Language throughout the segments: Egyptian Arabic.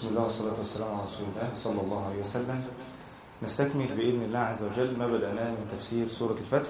بسم الله والصلاة والسلام على رسول الله صلى الله عليه وسلم نستكمل بإذن الله عز وجل ما بدأناه من تفسير سورة الفتح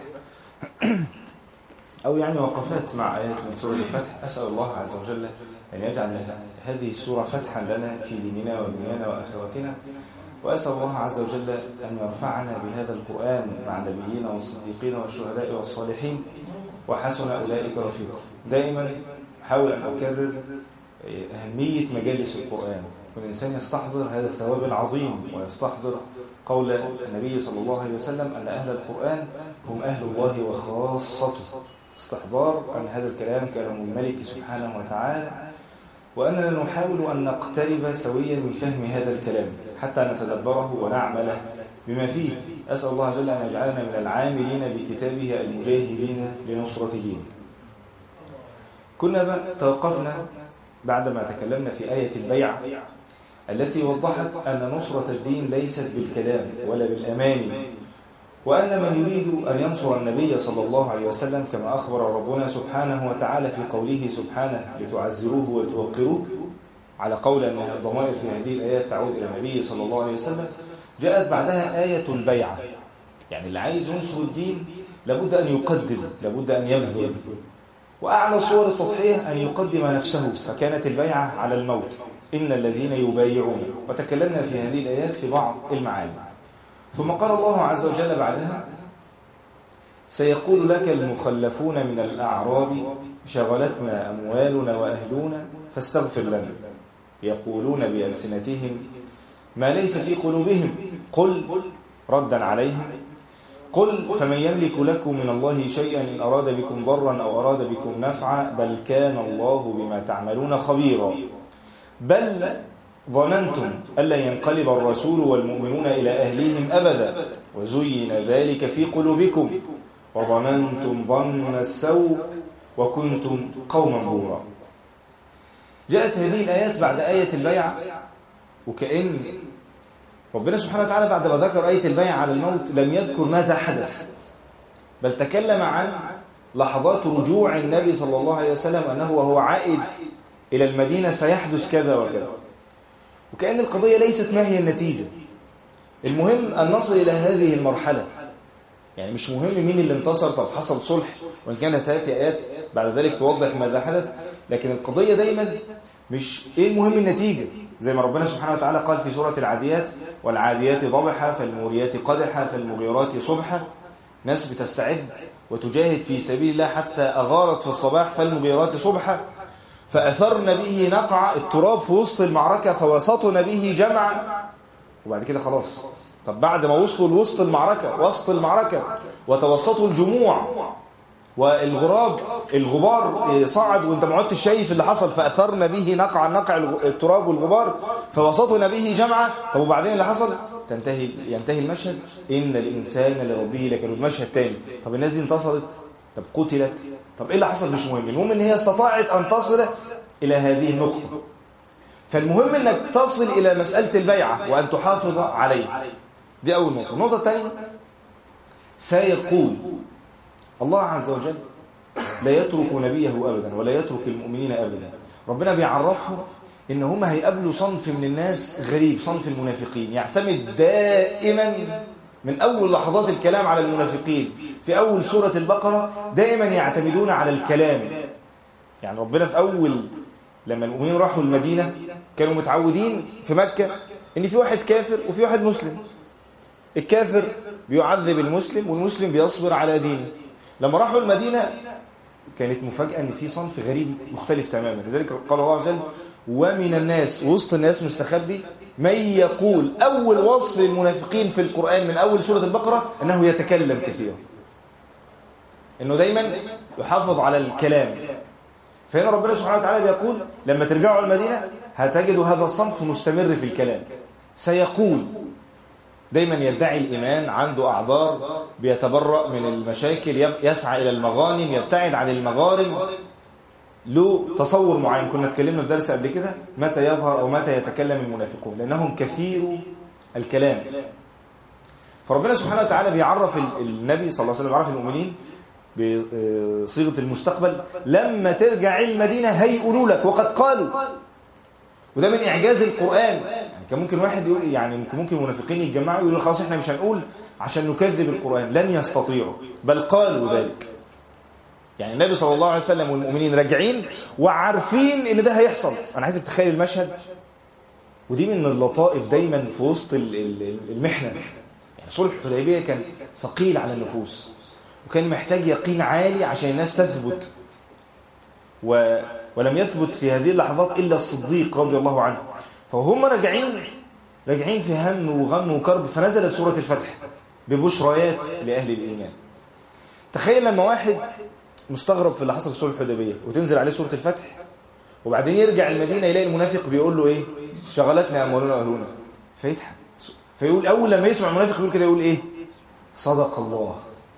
أو يعني وقفات مع آيات من سورة الفتح أسأل الله عز وجل أن يجعل هذه السورة فتحا لنا في ديننا ودنيانا وآخرتنا وأسأل الله عز وجل أن يرفعنا بهذا القرآن مع النبيين والصديقين والشهداء والصالحين وحسن أولئك رفيقا دائما حاول أن أكرر أهمية مجالس القرآن والإنسان يستحضر هذا الثواب العظيم ويستحضر قول النبي صلى الله عليه وسلم أن أهل القرآن هم أهل الله وخاصته استحضار أن هذا الكلام كلام الملك سبحانه وتعالى وأننا نحاول أن نقترب سويا من فهم هذا الكلام حتى نتدبره ونعمل بما فيه أسأل الله جل أن يجعلنا من العاملين بكتابه المجاهدين لنصرة دينه كنا توقفنا بعدما تكلمنا في آية البيع التي وضحت أن نصرة الدين ليست بالكلام ولا بالأماني وأن من يريد أن ينصر النبي صلى الله عليه وسلم كما أخبر ربنا سبحانه وتعالى في قوله سبحانه لتعزروه وتوقروه على قول أن الضمائر في هذه الآيات تعود إلى النبي صلى الله عليه وسلم جاءت بعدها آية البيعة يعني اللي عايز ينصر الدين لابد أن يقدم لابد أن يبذل وأعلى صور التضحية أن يقدم نفسه فكانت البيعة على الموت إن الذين يبايعون وتكلمنا في هذه الآيات في بعض المعاني ثم قال الله عز وجل بعدها سيقول لك المخلفون من الأعراب شغلتنا أموالنا وأهلنا فاستغفر لنا يقولون بألسنتهم ما ليس في قلوبهم قل ردا عليهم قل فمن يملك لكم من الله شيئا إن أراد بكم ضرا أو أراد بكم نفعا بل كان الله بما تعملون خبيرا بل ظننتم ألا ينقلب الرسول والمؤمنون إلى أهليهم أبدا وزين ذلك في قلوبكم وظننتم ظن السوء وكنتم قوما بورا جاءت هذه الآيات بعد آية البيع وكأن ربنا سبحانه وتعالى بعد ما ذكر آية البيع على الموت لم يذكر ماذا حدث بل تكلم عن لحظات رجوع النبي صلى الله عليه وسلم أنه وهو عائد إلى المدينة سيحدث كذا وكذا وكأن القضية ليست ما هي النتيجة المهم أن نصل إلى هذه المرحلة يعني مش مهم مين اللي انتصر طب حصل صلح وإن كانت تأتي آيات بعد ذلك توضح ماذا حدث لكن القضية دايما مش إيه المهم النتيجة زي ما ربنا سبحانه وتعالى قال في سورة العاديات والعاديات ضبحا فالموريات قدحا فالمغيرات صبحا ناس بتستعد وتجاهد في سبيل الله حتى أغارت في الصباح فالمغيرات صبحا فأثرن به نقع التراب في وسط المعركة فوسطن به جمعا وبعد كده خلاص طب بعد ما وصلوا لوسط المعركة وسط المعركة وتوسطوا الجموع والغراب الغبار صعد وانت ما عدتش شايف اللي حصل فأثرن به نقع نقع التراب والغبار فوسطنا به جمعا طب وبعدين اللي حصل تنتهي ينتهي المشهد إن الإنسان لربه لكنود مشهد تاني طب الناس دي انتصرت طب قتلت طب ايه اللي حصل مش مهم المهم ان هي استطاعت ان تصل الى هذه النقطة فالمهم انك تصل الى مسألة البيعة وان تحافظ عليه دي اول نقطة النقطة الثانية سيقول الله عز وجل لا يترك نبيه ابدا ولا يترك المؤمنين ابدا ربنا بيعرفهم ان هم هيقابلوا صنف من الناس غريب صنف المنافقين يعتمد دائما من أول لحظات الكلام على المنافقين في أول سورة البقرة دائما يعتمدون على الكلام يعني ربنا في أول لما المؤمنين راحوا المدينة كانوا متعودين في مكة إن في واحد كافر وفي واحد مسلم الكافر بيعذب المسلم والمسلم بيصبر على دينه لما راحوا المدينة كانت مفاجأة إن في صنف غريب مختلف تماما لذلك قال الله عز وجل ومن الناس وسط الناس مستخبي من يقول أول وصف للمنافقين في القرآن من أول سورة البقرة أنه يتكلم كثيرا أنه دايما يحافظ على الكلام فهنا ربنا سبحانه وتعالى بيقول لما ترجعوا المدينة هتجدوا هذا الصنف مستمر في الكلام سيقول دايما يدعي الإيمان عنده أعذار بيتبرأ من المشاكل يسعى إلى المغانم يبتعد عن المغارم له تصور معين كنا اتكلمنا في درس قبل كده متى يظهر أو متى يتكلم المنافقون لأنهم كثير الكلام فربنا سبحانه وتعالى بيعرف النبي صلى الله عليه وسلم بيعرف المؤمنين بصيغة المستقبل لما ترجع المدينة هيقولوا لك وقد قالوا وده من إعجاز القرآن يعني كان ممكن واحد يقول يعني ممكن ممكن المنافقين يتجمعوا يقولوا خلاص احنا مش هنقول عشان نكذب القرآن لن يستطيعوا بل قالوا ذلك يعني النبي صلى الله عليه وسلم والمؤمنين راجعين وعارفين ان ده هيحصل انا عايزك تتخيل المشهد ودي من اللطائف دايما في وسط ال- ال- المحنه يعني صلح الحديبيه كان ثقيل على النفوس وكان محتاج يقين عالي عشان الناس تثبت و... ولم يثبت في هذه اللحظات الا الصديق رضي الله عنه فهم راجعين راجعين في هم وغم وكرب فنزلت سوره الفتح ببشريات لاهل الايمان تخيل لما واحد مستغرب في اللي حصل في سوره الحديبيه وتنزل عليه سوره الفتح وبعدين يرجع المدينه يلاقي المنافق بيقول له ايه شغلتنا اموالنا واهلنا فيضحك فيقول اول لما يسمع المنافق يقول كده يقول ايه صدق الله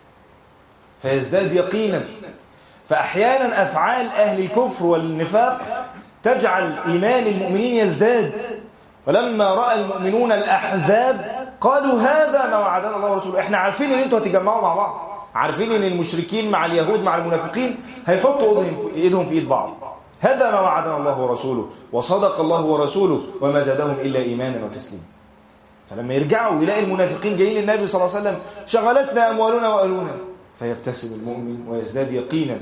فيزداد يقينا فاحيانا افعال اهل الكفر والنفاق تجعل ايمان المؤمنين يزداد ولما راى المؤمنون الاحزاب قالوا هذا ما وعدنا الله ورسوله احنا عارفين ان انتوا هتجمعوا مع بعض عارفين ان المشركين مع اليهود مع المنافقين هيحطوا ايدهم ايدهم في ايد بعض هذا ما وعدنا الله ورسوله وصدق الله ورسوله وما زادهم الا ايمانا وتسليما فلما يرجعوا يلاقي المنافقين جايين للنبي صلى الله عليه وسلم شغلتنا اموالنا واهلنا فيبتسم المؤمن ويزداد يقينا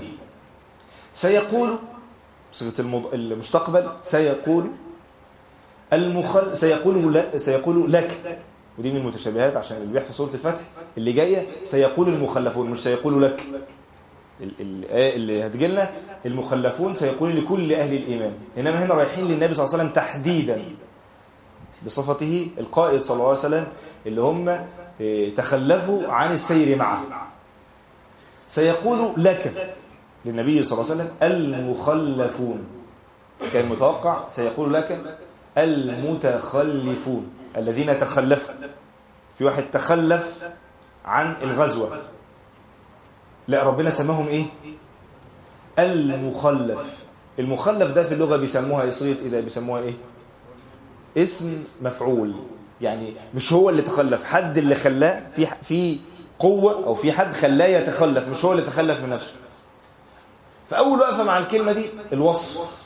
سيقول صيغه المض... المستقبل سيقول المخل... سيقول لا... سيقول لك ودي من المتشابهات عشان اللي بيحصل سوره الفتح اللي جايه سيقول المخلفون مش سيقول لك ال- الآية اللي هتجي لنا المخلفون سيقول لكل أهل الإيمان إنما هنا رايحين للنبي صلى الله عليه وسلم تحديدا بصفته القائد صلى الله عليه وسلم اللي هم إيه، تخلفوا عن السير معه سيقول لك للنبي صلى الله عليه وسلم المخلفون كان متوقع سيقول لك المتخلفون الذين تخلفوا في واحد تخلف عن الغزوة لا ربنا سماهم ايه المخلف المخلف ده في اللغة بيسموها يصير اذا بيسموها ايه اسم مفعول يعني مش هو اللي تخلف حد اللي خلاه في في قوة او في حد خلاه يتخلف مش هو اللي تخلف من نفسه فاول وقفة مع الكلمة دي الوصف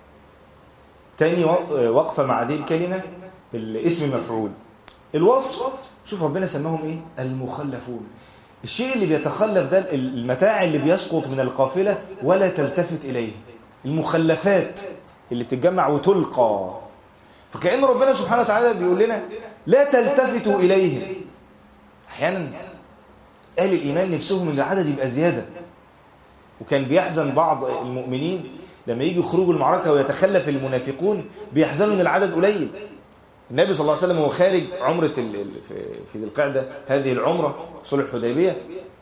تاني وقفة مع دي الكلمة الاسم مفعول الوصف شوف ربنا سماهم ايه المخلفون الشيء اللي بيتخلف ده المتاع اللي بيسقط من القافلة ولا تلتفت إليه المخلفات اللي بتتجمع وتلقى فكأن ربنا سبحانه وتعالى بيقول لنا لا تلتفتوا إليهم أحيانا أهل الإيمان نفسهم ان العدد يبقى زيادة وكان بيحزن بعض المؤمنين لما يجي يخرجوا المعركة ويتخلف المنافقون بيحزنوا ان العدد قليل النبي صلى الله عليه وسلم وهو خارج عمرة ال- ال- في- في ذي القعدة هذه العمرة صلح الحديبية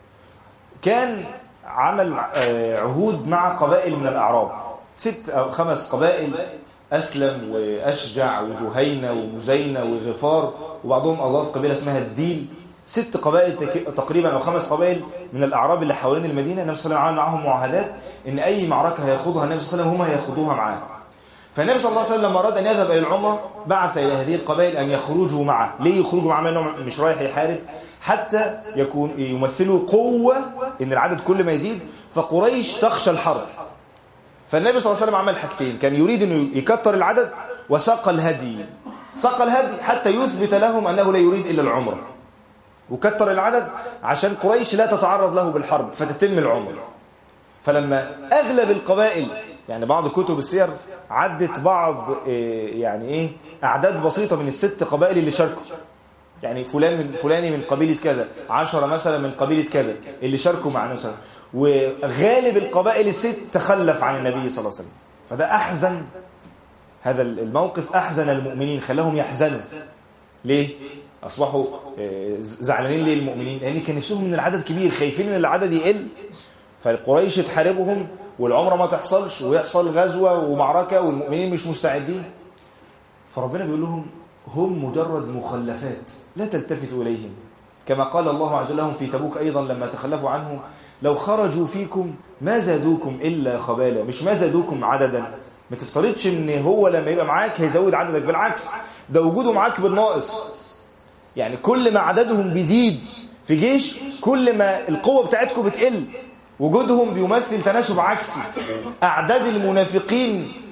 كان عمل آه، عهود مع قبائل من الأعراب ست أو خمس قبائل أسلم وأشجع وجهينة ومزينة وغفار وبعضهم أضاف قبيلة اسمها الذيل ست قبائل تك- تقريبا أو خمس قبائل من الأعراب اللي حوالين المدينة النبي صلى الله عليه وسلم عمل معهم معاهدات إن أي معركة هياخدها النبي صلى الله عليه وسلم هم هياخدوها معاه فالنبي صلى الله عليه وسلم لما أراد أن يذهب إلى العمرة بعث إلى هذه القبائل أن يخرجوا معه ليه يخرجوا معه لأنه مش رايح يحارب حتى يكون يمثلوا قوة إن العدد كل ما يزيد فقريش تخشى الحرب فالنبي صلى الله عليه وسلم عمل حاجتين كان يريد أنه يكتر العدد وساق الهدي ساق الهدي حتى يثبت لهم أنه لا يريد إلا العمرة وكتر العدد عشان قريش لا تتعرض له بالحرب فتتم العمرة فلما أغلب القبائل يعني بعض كتب السير عدت بعض إيه، يعني ايه اعداد بسيطة من الست قبائل اللي شاركوا يعني فلان من فلاني من قبيلة كذا عشرة مثلا من قبيلة كذا اللي شاركوا مع النبي صلى الله عليه وسلم وغالب القبائل الست تخلف عن النبي صلى الله عليه وسلم فده احزن هذا الموقف احزن المؤمنين خلاهم يحزنوا ليه اصبحوا آه، زعلانين ليه المؤمنين لان كان نفسهم ان العدد كبير خايفين ان العدد يقل فالقريش تحاربهم والعمره ما تحصلش ويحصل غزوه ومعركه والمؤمنين مش مستعدين فربنا بيقول لهم هم مجرد مخلفات لا تلتفتوا إليهم كما قال الله عز وجل لهم في تبوك أيضا لما تخلفوا عنهم لو خرجوا فيكم ما زادوكم إلا خبالا مش ما زادوكم عددا ما تفترضش ان هو لما يبقى معاك هيزود عددك بالعكس ده وجوده معاك بالناقص يعني كل ما عددهم بيزيد في جيش كل ما القوة بتاعتكم بتقل وجودهم بيمثل تناسب عكسي أعداد المنافقين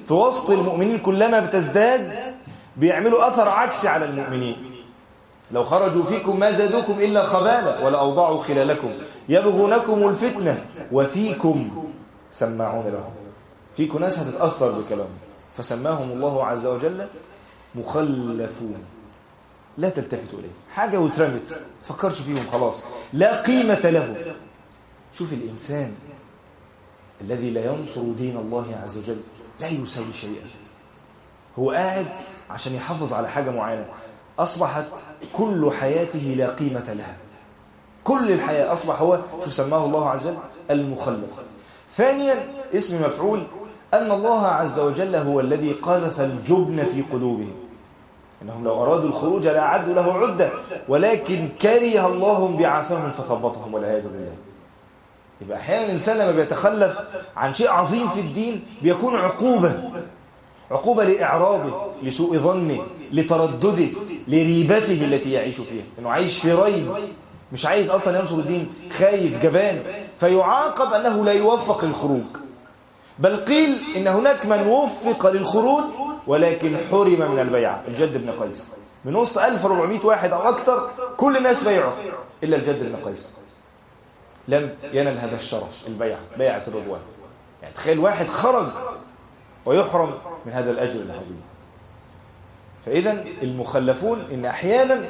في وسط المؤمنين كلما بتزداد بيعملوا أثر عكسي على المؤمنين لو خرجوا فيكم ما زادوكم إلا خبالا ولا أوضعوا خلالكم يبغونكم الفتنة وفيكم سماعون لهم فيكم ناس هتتأثر بكلامهم فسماهم الله عز وجل مخلفون لا تلتفتوا إليه حاجة واترمت تفكرش فيهم خلاص لا قيمة له شوف الإنسان الذي لا ينصر دين الله عز وجل لا يسوي شيئا هو قاعد عشان يحافظ على حاجة معينة أصبحت كل حياته لا قيمة لها كل الحياة أصبح هو شو سماه الله عز وجل المخلف ثانيا اسم مفعول أن الله عز وجل هو الذي قذف الجبن في قلوبهم إنهم لو أرادوا الخروج لأعدوا له عدة ولكن كره الله بعثهم فثبطهم والعياذ بالله يبقى أحيانا الإنسان لما بيتخلف عن شيء عظيم في الدين بيكون عقوبة عقوبة لإعراضه لسوء ظنه لتردده لريبته التي يعيش فيها إنه عايش في ريب مش عايز أصلا ينصر الدين خايف جبان فيعاقب أنه لا يوفق للخروج بل قيل إن هناك من وفق للخروج ولكن حرم من البيعة الجد بن قيس من وسط 1400 واحد أو أكثر كل الناس بيعوا إلا الجد بن قيس لم ينل هذا الشرف البيعة بيعة الرضوان يعني تخيل واحد خرج ويحرم من هذا الأجر العظيم فإذا المخلفون إن أحيانا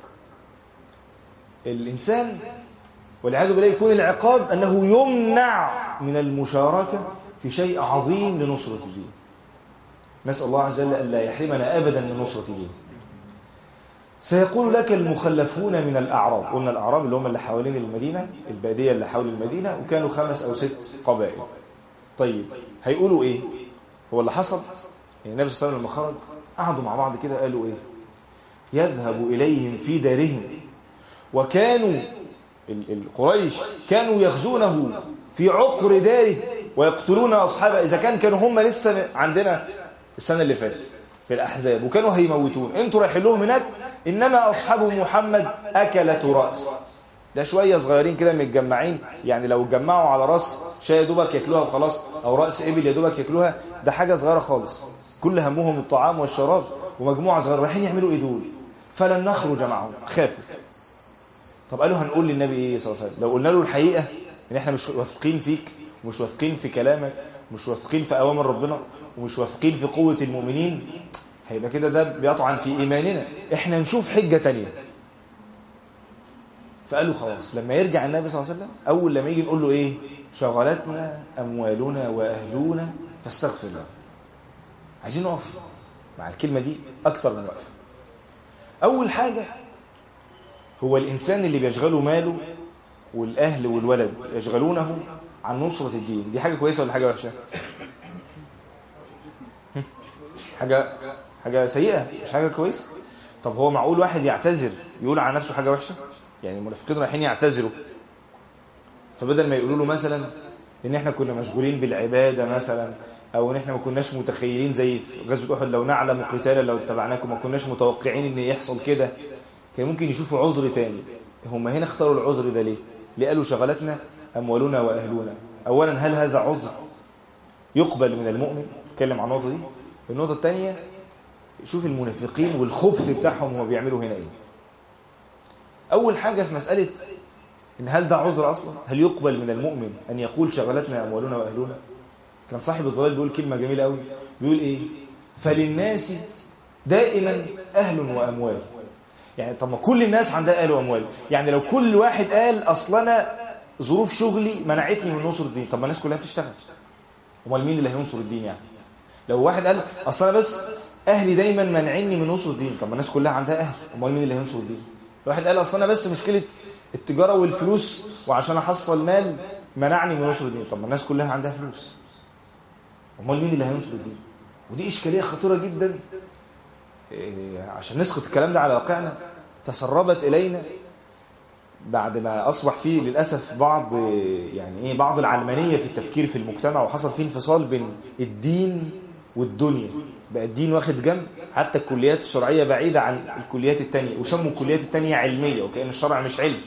الإنسان والعياذ بالله يكون العقاب أنه يمنع من المشاركة في شيء عظيم لنصرة الدين نسأل الله عز وجل أن لا يحرمنا أبدا من نصرة الدين سيقول لك المخلفون من الأعراب قلنا الأعراب اللي هم اللي حوالين المدينة البادية اللي حول المدينة وكانوا خمس أو ست قبائل طيب هيقولوا إيه هو اللي حصل يعني النبي صلى الله عليه وسلم لما خرج قعدوا مع بعض كده قالوا إيه يذهب إليهم في دارهم وكانوا القريش كانوا يغزونه في عقر داره ويقتلون أصحابه إذا كان كانوا هم لسه عندنا السنة اللي فاتت في الأحزاب وكانوا هيموتون انتوا رايحين لهم هناك إنما أصحاب محمد أكلة رأس ده شوية صغيرين كده متجمعين يعني لو اتجمعوا على راس شاي دوبك ياكلوها وخلاص أو رأس إبل يا دوبك ياكلوها ده حاجة صغيرة خالص كل همهم الطعام والشراب ومجموعة صغيرة رايحين يعملوا إيه دول فلن نخرج معهم خافوا طب قالوا هنقول للنبي إيه صلى الله عليه وسلم لو قلنا له الحقيقة إن إحنا مش واثقين فيك ومش واثقين في كلامك مش واثقين في أوامر ربنا ومش واثقين في قوة المؤمنين هيبقى كده ده بيطعن في إيماننا إحنا نشوف حجة تانية فقالوا خلاص لما يرجع النبي صلى الله عليه وسلم أول لما يجي نقول له إيه شغلتنا أموالنا وأهلنا فاستغفر الله عايزين نقف مع الكلمة دي أكثر من وقف أول حاجة هو الإنسان اللي بيشغله ماله والأهل والولد يشغلونه عن نصرة الدين دي حاجة كويسة ولا حاجة وحشة حاجة حاجة سيئة مش حاجة كويسة طب هو معقول واحد يعتذر يقول عن نفسه حاجة وحشة يعني المنافقين رايحين يعتذروا فبدل ما يقولوا له مثلا ان احنا كنا مشغولين بالعبادة مثلا او ان احنا ما كناش متخيلين زي في غزوة احد لو نعلم قتالا لو اتبعناكم ما كناش متوقعين ان يحصل كده كان ممكن يشوفوا عذر تاني هم هنا اختاروا العذر ده ليه ليه قالوا شغلتنا اموالنا واهلنا اولا هل هذا عذر يقبل من المؤمن نتكلم عن النقطه دي النقطه الثانيه شوف المنافقين والخبث بتاعهم هم بيعملوا هنا ايه اول حاجه في مساله ان هل ده عذر اصلا هل يقبل من المؤمن ان يقول شغلتنا اموالنا واهلنا كان صاحب الظلال بيقول كلمه جميله قوي بيقول ايه فللناس دائما اهل واموال يعني طب ما كل الناس عندها اهل واموال يعني لو كل واحد قال اصل انا ظروف شغلي منعتني من نصر الدين طب ما الناس كلها بتشتغل امال مين اللي هينصر الدين يعني لو واحد قال اصل انا بس اهلي دايما منعني من نصر الدين طب ما الناس كلها عندها اهل امال مين اللي هينصر الدين لو واحد قال اصل انا بس مشكله التجاره والفلوس وعشان احصل مال منعني من نصر الدين طب ما الناس كلها عندها فلوس امال مين اللي هينصر الدين ودي اشكاليه خطيره جدا إيه عشان نسقط الكلام ده على واقعنا تسربت الينا بعد ما اصبح فيه للاسف بعض يعني ايه بعض العلمانيه في التفكير في المجتمع وحصل فيه انفصال بين الدين والدنيا بقى الدين واخد جنب حتى الكليات الشرعيه بعيده عن الكليات التانية وسموا الكليات التانية علميه وكأن الشرع مش علم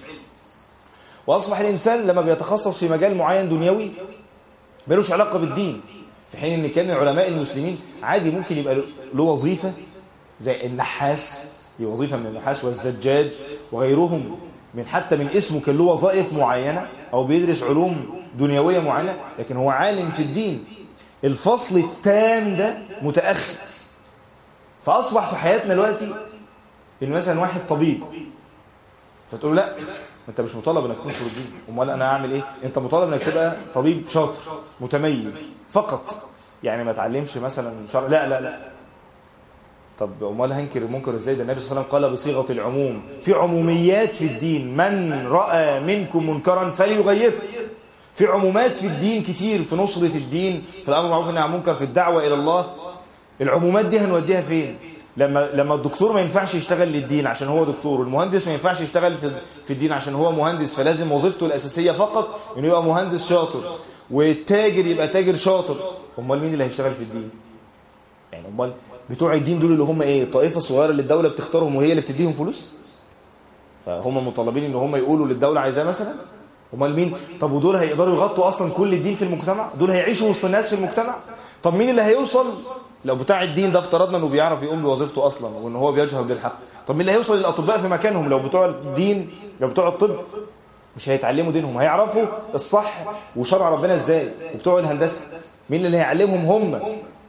واصبح الانسان لما بيتخصص في مجال معين دنيوي ملوش علاقه بالدين في حين ان كان علماء المسلمين عادي ممكن يبقى له وظيفة زي النحاس هي وظيفة من النحاس والزجاج وغيرهم من حتى من اسمه كان له وظائف معينة او بيدرس علوم دنيوية معينة لكن هو عالم في الدين الفصل التام ده متأخر فأصبح في حياتنا دلوقتي ان مثلا واحد طبيب فتقول له لا انت مش مطالب انك تنصر الدين امال انا اعمل ايه انت مطالب انك تبقى طبيب شاطر متميز فقط يعني ما تعلمش مثلا شرع لا لا لا طب امال هنكر المنكر ازاي ده النبي صلى الله عليه وسلم قال بصيغه العموم في عموميات في الدين من راى منكم منكرا فليغيره في عمومات في الدين كتير في نصرة الدين في الامر بالمعروف والنهي عن المنكر في الدعوه الى الله العمومات دي هنوديها فين لما لما الدكتور ما ينفعش يشتغل للدين عشان هو دكتور والمهندس ما ينفعش يشتغل في في الدين عشان هو مهندس فلازم وظيفته الاساسيه فقط انه يبقى مهندس شاطر والتاجر يبقى تاجر شاطر امال مين اللي هيشتغل في الدين يعني امال بتوع الدين دول اللي هم ايه الطائفه الصغيره اللي الدوله بتختارهم وهي اللي بتديهم فلوس فهم مطالبين ان هم يقولوا للدوله عايزاه مثلا امال مين طب ودول هيقدروا يغطوا اصلا كل الدين في المجتمع دول هيعيشوا وسط الناس في المجتمع طب مين اللي هيوصل لو بتاع الدين ده افترضنا انه بيعرف يقوم بوظيفته اصلا وان هو بيجهر بالحق طب مين اللي هيوصل للاطباء في مكانهم لو بتوع الدين لو بتوع الطب مش هيتعلموا دينهم هيعرفوا الصح وشرع ربنا ازاي وبتوع الهندسه مين اللي هيعلمهم هم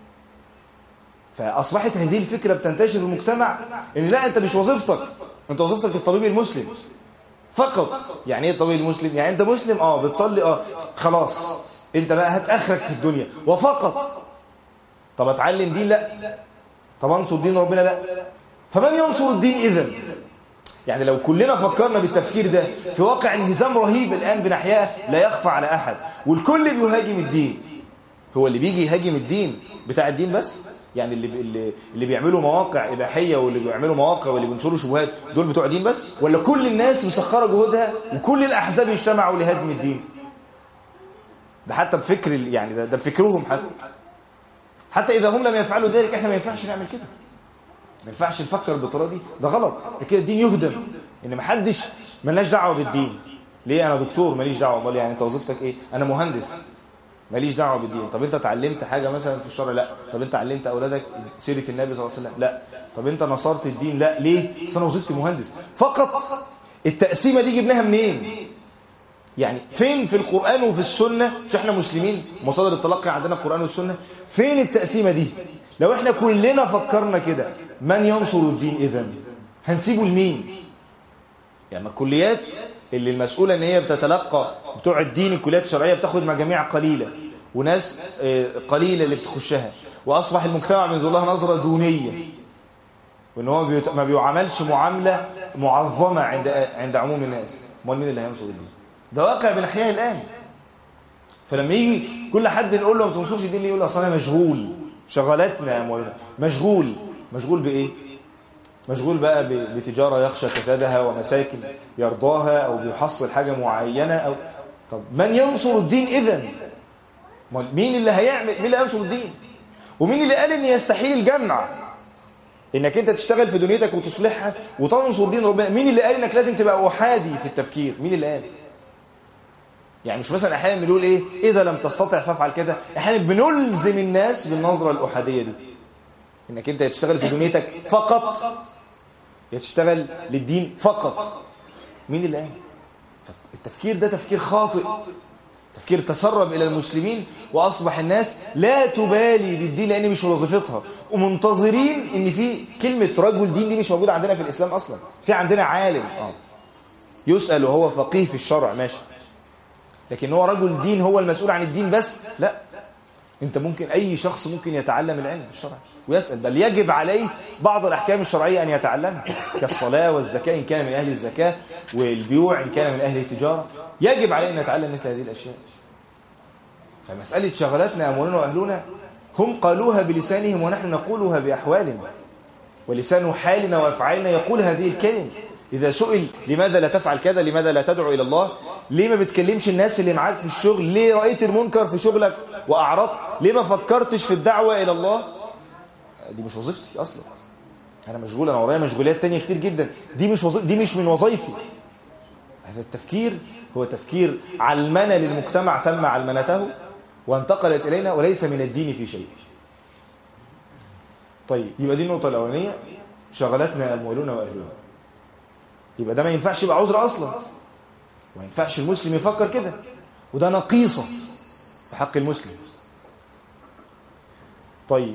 فاصبحت هذه الفكره بتنتشر في المجتمع ان لا انت مش وظيفتك انت وظيفتك الطبيب المسلم فقط يعني ايه الطبيب المسلم يعني انت مسلم اه بتصلي اه خلاص انت بقى هات اخرك في الدنيا وفقط طب اتعلم دين لا طب انصر دين ربنا لا فمن ينصر الدين اذا يعني لو كلنا فكرنا بالتفكير ده في واقع انهزام رهيب الان بنحياه لا يخفى على احد والكل بيهاجم الدين هو اللي بيجي يهاجم الدين بتاع الدين بس يعني اللي اللي اللي بيعملوا مواقع اباحيه واللي بيعملوا مواقع واللي بينشروا شبهات دول بتوع دين بس ولا كل الناس مسخره جهودها وكل الاحزاب يجتمعوا لهدم الدين ده حتى بفكر يعني ده, ده بفكرهم حتى حتى اذا هم لم يفعلوا ذلك احنا ما ينفعش نعمل كده ما ينفعش نفكر بالطريقه دي ده غلط كده الدين يهدم ان ما حدش ملناش دعوه بالدين ليه انا دكتور ماليش دعوه امال يعني انت وظيفتك ايه انا مهندس ماليش دعوه بالدين طب انت اتعلمت حاجه مثلا في الشرع لا طب انت علمت اولادك سيره النبي صلى الله عليه وسلم لا طب انت نصرت الدين لا ليه اصل انا وظيفتي مهندس فقط التقسيمه دي جبناها منين يعني فين في القران وفي السنه مش احنا مسلمين مصادر التلقي عندنا القران والسنه فين التقسيمه دي لو احنا كلنا فكرنا كده من ينصر الدين اذا هنسيبه لمين يعني الكليات اللي المسؤولة ان هي بتتلقى بتوع الدين الكليات الشرعية بتاخد مجاميع قليلة وناس قليلة اللي بتخشها واصبح المجتمع من الله نظرة دونية وان هو ما بيعاملش معاملة معظمة عند عند عموم الناس امال مين اللي هينصر الدين ده واقع بنحياه الان فلما يجي كل حد نقول له ما تنصرش الدين يقول اصل انا مشغول شغلاتنا يا مولانا مشغول مشغول بايه مشغول بقى بتجارة يخشى كسادها ومساكن يرضاها أو بيحصل حاجة معينة أو طب من ينصر الدين إذن مين اللي هيعمل مين اللي ينصر الدين ومين اللي قال ان يستحيل الجمع انك انت تشتغل في دنيتك وتصلحها وتنصر دين ربنا مين اللي قال انك لازم تبقى احادي في التفكير مين اللي قال يعني مش مثلا احيانا بنقول ايه اذا لم تستطع فافعل كده احيانا بنلزم الناس بالنظره الاحاديه دي انك انت تشتغل في دنيتك فقط يا تشتغل للدين فقط مين اللي قال التفكير ده تفكير خاطئ تفكير تسرب الى المسلمين واصبح الناس لا تبالي بالدين لان مش وظيفتها ومنتظرين ان في كلمه رجل دين دي مش موجوده عندنا في الاسلام اصلا في عندنا عالم اه يسال وهو فقيه في الشرع ماشي لكن هو رجل دين هو المسؤول عن الدين بس لا انت ممكن اي شخص ممكن يتعلم العلم الشرعي ويسأل بل يجب عليه بعض الاحكام الشرعية ان يتعلمها كالصلاة والزكاة ان كان من اهل الزكاة والبيوع ان كان من اهل التجارة يجب عليه ان يتعلم مثل هذه الاشياء فمسألة شغلاتنا اموالنا واهلنا هم قالوها بلسانهم ونحن نقولها باحوالنا ولسان حالنا وافعالنا يقول هذه الكلمة إذا سئل لماذا لا تفعل كذا لماذا لا تدعو إلى الله ليه ما بتكلمش الناس اللي معاك في الشغل ليه رأيت المنكر في شغلك وأعرضت ليه ما فكرتش في الدعوة إلى الله دي مش وظيفتي أصلا أنا مشغول أنا ورايا مشغولات تانية كتير جدا دي مش وظيف دي مش من وظائفي هذا التفكير هو تفكير علمنة للمجتمع تم علمنته وانتقلت إلينا وليس من الدين في شيء طيب يبقى دي النقطة الأولانية شغلتنا أموالنا وأهلنا يبقى ده ما ينفعش يبقى عذر أصلا وما ينفعش المسلم يفكر كده وده نقيصة في حق المسلم طيب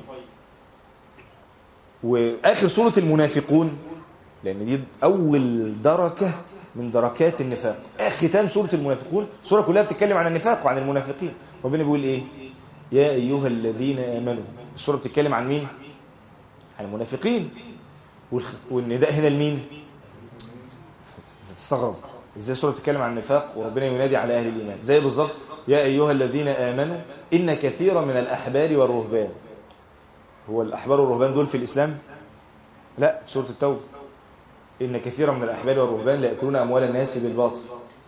وآخر سورة المنافقون لأن دي أول دركة من دركات النفاق آخر ختام سورة المنافقون السورة كلها بتتكلم عن النفاق وعن المنافقين ربنا بيقول إيه يا أيها الذين آمنوا السورة بتتكلم عن مين عن المنافقين والنداء هنا لمين تستغرب ازاي السورة بتتكلم عن النفاق وربنا ينادي على أهل الإيمان زي بالظبط يا أيها الذين آمنوا إن كثيرا من الأحبار والرهبان هو الأحبار والرهبان دول في الإسلام لا سورة التوبة إن كثيرا من الأحبار والرهبان لا يأكلون أموال الناس بالباطل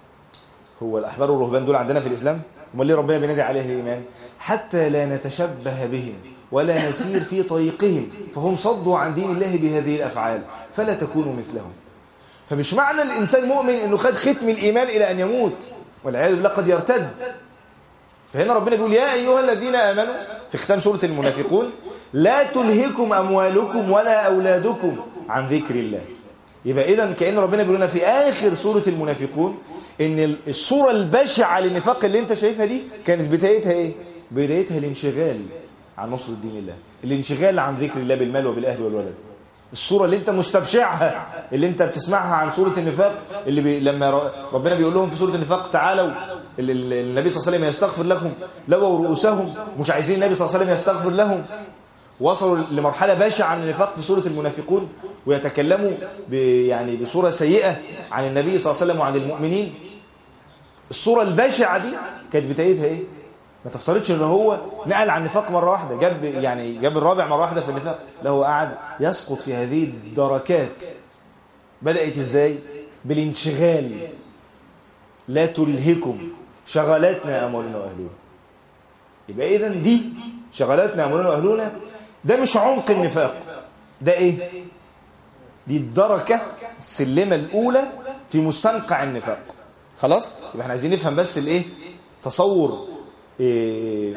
هو الأحبار والرهبان دول عندنا في الإسلام امال ليه ربنا بينادي عليه الإيمان حتى لا نتشبه بهم ولا نسير في طريقهم فهم صدوا عن دين الله بهذه الأفعال فلا تكونوا مثلهم فمش معنى الإنسان مؤمن أنه خد ختم الإيمان إلى أن يموت والعياذ بالله قد يرتد فهنا ربنا بيقول يا أيها الذين آمنوا في ختام سورة المنافقون لا تلهكم أموالكم ولا أولادكم عن ذكر الله يبقى إذا كأن ربنا بيقول لنا في آخر سورة المنافقون إن الصورة البشعة للنفاق اللي أنت شايفها دي كانت بدايتها إيه؟ بدايتها الانشغال عن نصر الدين الله الانشغال عن ذكر الله بالمال وبالأهل والولد الصورة اللي انت مستبشعها اللي انت بتسمعها عن سورة النفاق اللي بي لما ربنا بيقول لهم في سورة النفاق تعالوا النبي صلى الله عليه وسلم يستغفر لكم لووا رؤوسهم مش عايزين النبي صلى الله عليه وسلم يستغفر لهم وصلوا لمرحلة بشعة من النفاق في سورة المنافقون ويتكلموا يعني بصورة سيئة عن النبي صلى الله عليه وسلم وعن المؤمنين الصورة البشعة دي كانت بدايتها ايه ما تفترضش ان هو نقل عن النفاق مره واحده جاب يعني جاب الرابع مره واحده في النفاق لا هو قعد يسقط في هذه الدركات بدات ازاي بالانشغال لا تلهكم شغلاتنا اموالنا واهلنا يبقى اذا دي شغلاتنا اموالنا واهلنا ده مش عمق النفاق ده ايه دي الدركه السلمه الاولى في مستنقع النفاق خلاص يبقى احنا عايزين نفهم بس الايه تصور إيه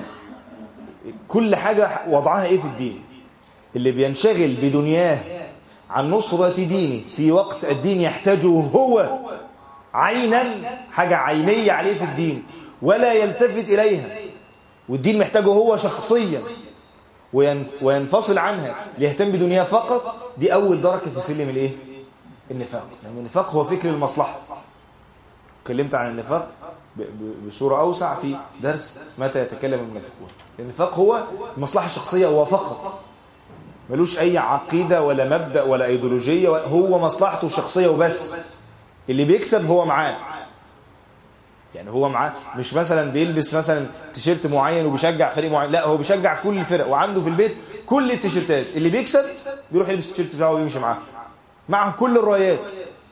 كل حاجة وضعها ايه في الدين اللي بينشغل بدنياه عن نصرة دينه في وقت الدين يحتاجه هو عينا حاجة عينية عليه في الدين ولا يلتفت إليها والدين محتاجه هو شخصيا وينفصل عنها ليهتم بدنياه فقط دي أول درجة في سلم الايه النفاق يعني النفاق هو فكر المصلحة اتكلمت عن النفاق بصورة أوسع في درس متى يتكلم المنافقون النفاق هو المصلحة الشخصية هو فقط ملوش أي عقيدة ولا مبدأ ولا أيديولوجية هو مصلحته الشخصية وبس اللي بيكسب هو معاه يعني هو معاه مش مثلا بيلبس مثلا تيشيرت معين وبيشجع فريق معين لا هو بيشجع كل الفرق وعنده في البيت كل التيشيرتات اللي بيكسب بيروح يلبس التيشيرت بتاعه ويمشي معاه معه كل الرايات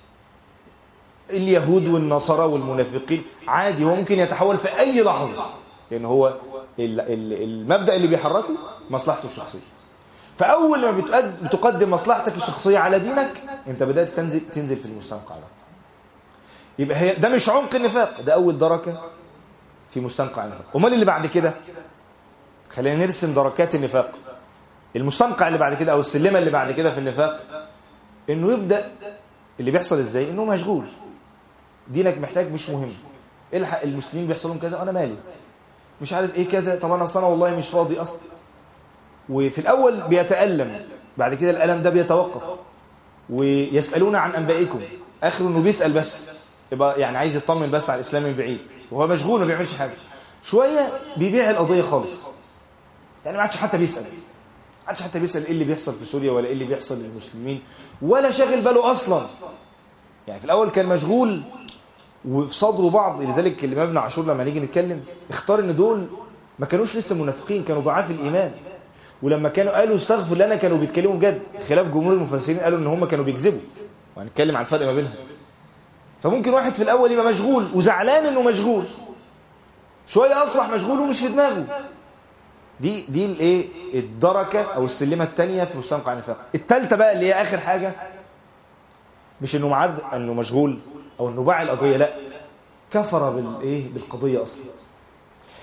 اليهود والنصارى والمنافقين عادي هو ممكن يتحول في أي لحظة لأن هو المبدأ اللي بيحركه مصلحته الشخصية فأول ما بتقدم مصلحتك الشخصية على دينك أنت بدأت تنزل, تنزل في المستنقع ده يبقى هي ده مش عمق النفاق ده أول دركة في مستنقع النفاق أمال اللي بعد كده خلينا نرسم دركات النفاق المستنقع اللي بعد كده أو السلمة اللي بعد كده في النفاق إنه يبدأ اللي بيحصل إزاي إنه مشغول دينك محتاج مش مهم الحق المسلمين بيحصل لهم كذا انا مالي مش عارف ايه كذا طب انا اصلا والله مش فاضي اصلا وفي الاول بيتالم بعد كده الالم ده بيتوقف ويسالون عن انبائكم اخر انه بيسال بس يبقى يعني عايز يطمن بس على الاسلام من بعيد وهو مشغول ما بيعملش حاجه شويه بيبيع القضيه خالص يعني ما عادش حتى بيسال ما عادش حتى بيسال ايه اللي بيحصل في سوريا ولا ايه اللي بيحصل للمسلمين ولا شاغل باله اصلا يعني في الاول كان مشغول وفي صدره بعض لذلك الإمام ابن عاشور لما نيجي نتكلم اختار ان دول ما كانوش لسه منافقين كانوا ضعاف الإيمان ولما كانوا قالوا استغفر لنا كانوا بيتكلموا بجد خلاف جمهور المفسرين قالوا ان هم كانوا بيكذبوا وهنتكلم عن الفرق ما بينهم فممكن واحد في الأول يبقى مشغول وزعلان انه مشغول شوية أصبح مشغول ومش في دماغه دي دي الايه الدركة او السلمة الثانية في مستنقع النفاق الثالثة بقى اللي هي آخر حاجة مش انه معد انه مشغول او انه باع القضية لا كفر بالايه بالقضية اصلا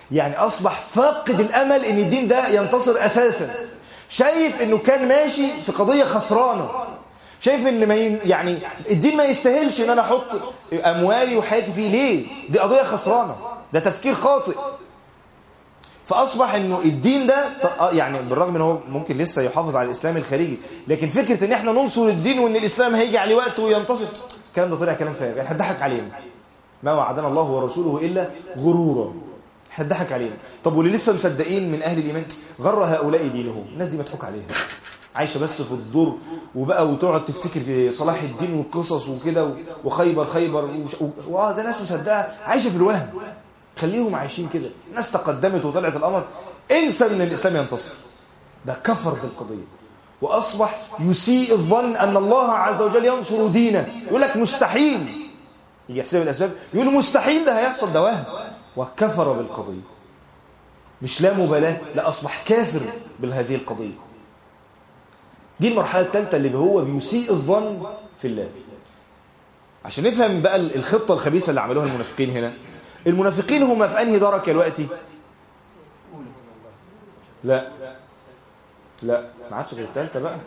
يعني أصبح فاقد الأمل إن الدين ده ينتصر أساسا شايف إنه كان ماشي في قضية خسرانة شايف إن ما ين... يعني الدين ما يستاهلش إن أنا أحط أموالي وحياتي فيه ليه دي قضية خسرانة ده تفكير خاطئ فأصبح إنه الدين ده يعني بالرغم إن هو ممكن لسه يحافظ على الإسلام الخارجي لكن فكرة إن إحنا ننصر الدين وإن الإسلام هيجي عليه وقت وينتصر الكلام ده طلع كلام فارغ يعني هتضحك علينا ما وعدنا الله ورسوله إلا غرورا هتضحك علينا طب واللي لسه مصدقين من أهل الإيمان غر هؤلاء دينهم الناس دي مضحوك عليها عايشة بس في الدور وبقى وتقعد تفتكر في صلاح الدين والقصص وكده وخيبر خيبر واه ده ناس مصدقة عايشة في الوهم خليهم عايشين كده ناس تقدمت وطلعت الأمر انسى ان الإسلام ينتصر ده كفر بالقضية وأصبح يسيء الظن أن الله عز وجل ينصر دينه يقول لك مستحيل يجي يحسب الأسباب يقول مستحيل ده هيحصل ده وهم وكفر بالقضية مش لا مبالاة لا أصبح كافر بهذه القضية دي المرحلة الثالثة اللي هو بيسيء الظن في الله عشان نفهم بقى الخطة الخبيثة اللي عملوها المنافقين هنا المنافقين هم في أنهي درجة دلوقتي لا لا ما عادش غير الثالثة بقى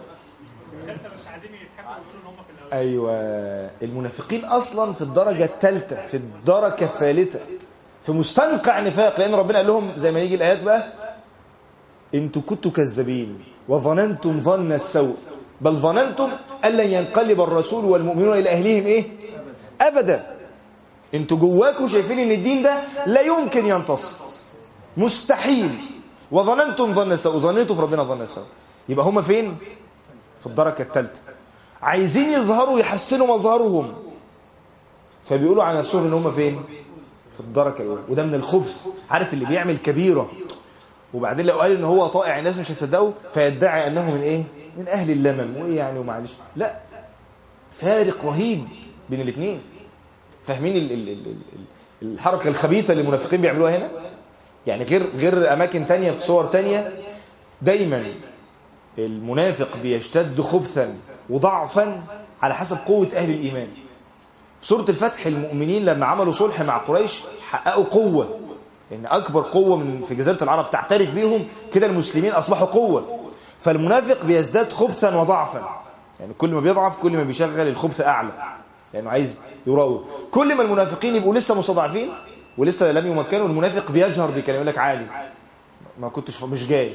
أيوة المنافقين أصلا في الدرجة الثالثة في الدرجة الثالثة في مستنقع نفاق لأن ربنا قال لهم زي ما يجي الآيات بقى انتوا كنتوا كذابين وظننتم ظن السوء بل ظننتم أن لن ينقلب الرسول والمؤمنون إلى أهلهم إيه أبدا انتوا جواكم شايفين ان الدين ده لا يمكن ينتصر مستحيل وظننتم ظن السوء وظننتوا في ربنا ظن السوء يبقى هم فين في الدرجة الثالثة عايزين يظهروا يحسنوا مظهرهم فبيقولوا على نفسهم ان هم فين في الدرجة الأولى وده من الخبث عارف اللي بيعمل كبيرة وبعدين لو قال ان هو طائع الناس مش هيصدقوا فيدعي انه من ايه من اهل اللمم وايه يعني ومعلش لا فارق رهيب بين الاثنين فاهمين ال ال ال ال الحركة الخبيثة اللي المنافقين بيعملوها هنا يعني غير غير اماكن تانية في صور تانية دايما المنافق بيشتد خبثا وضعفا على حسب قوة اهل الايمان سورة الفتح المؤمنين لما عملوا صلح مع قريش حققوا قوة لأن أكبر قوة من في جزيرة العرب تعترف بيهم كده المسلمين أصبحوا قوة فالمنافق بيزداد خبثا وضعفا يعني كل ما بيضعف كل ما بيشغل الخبث أعلى لأنه عايز يراوغ كل ما المنافقين يبقوا لسه مستضعفين ولسه لم يمكنوا المنافق بيجهر بكلام يقول لك عادي ما كنتش مش جاي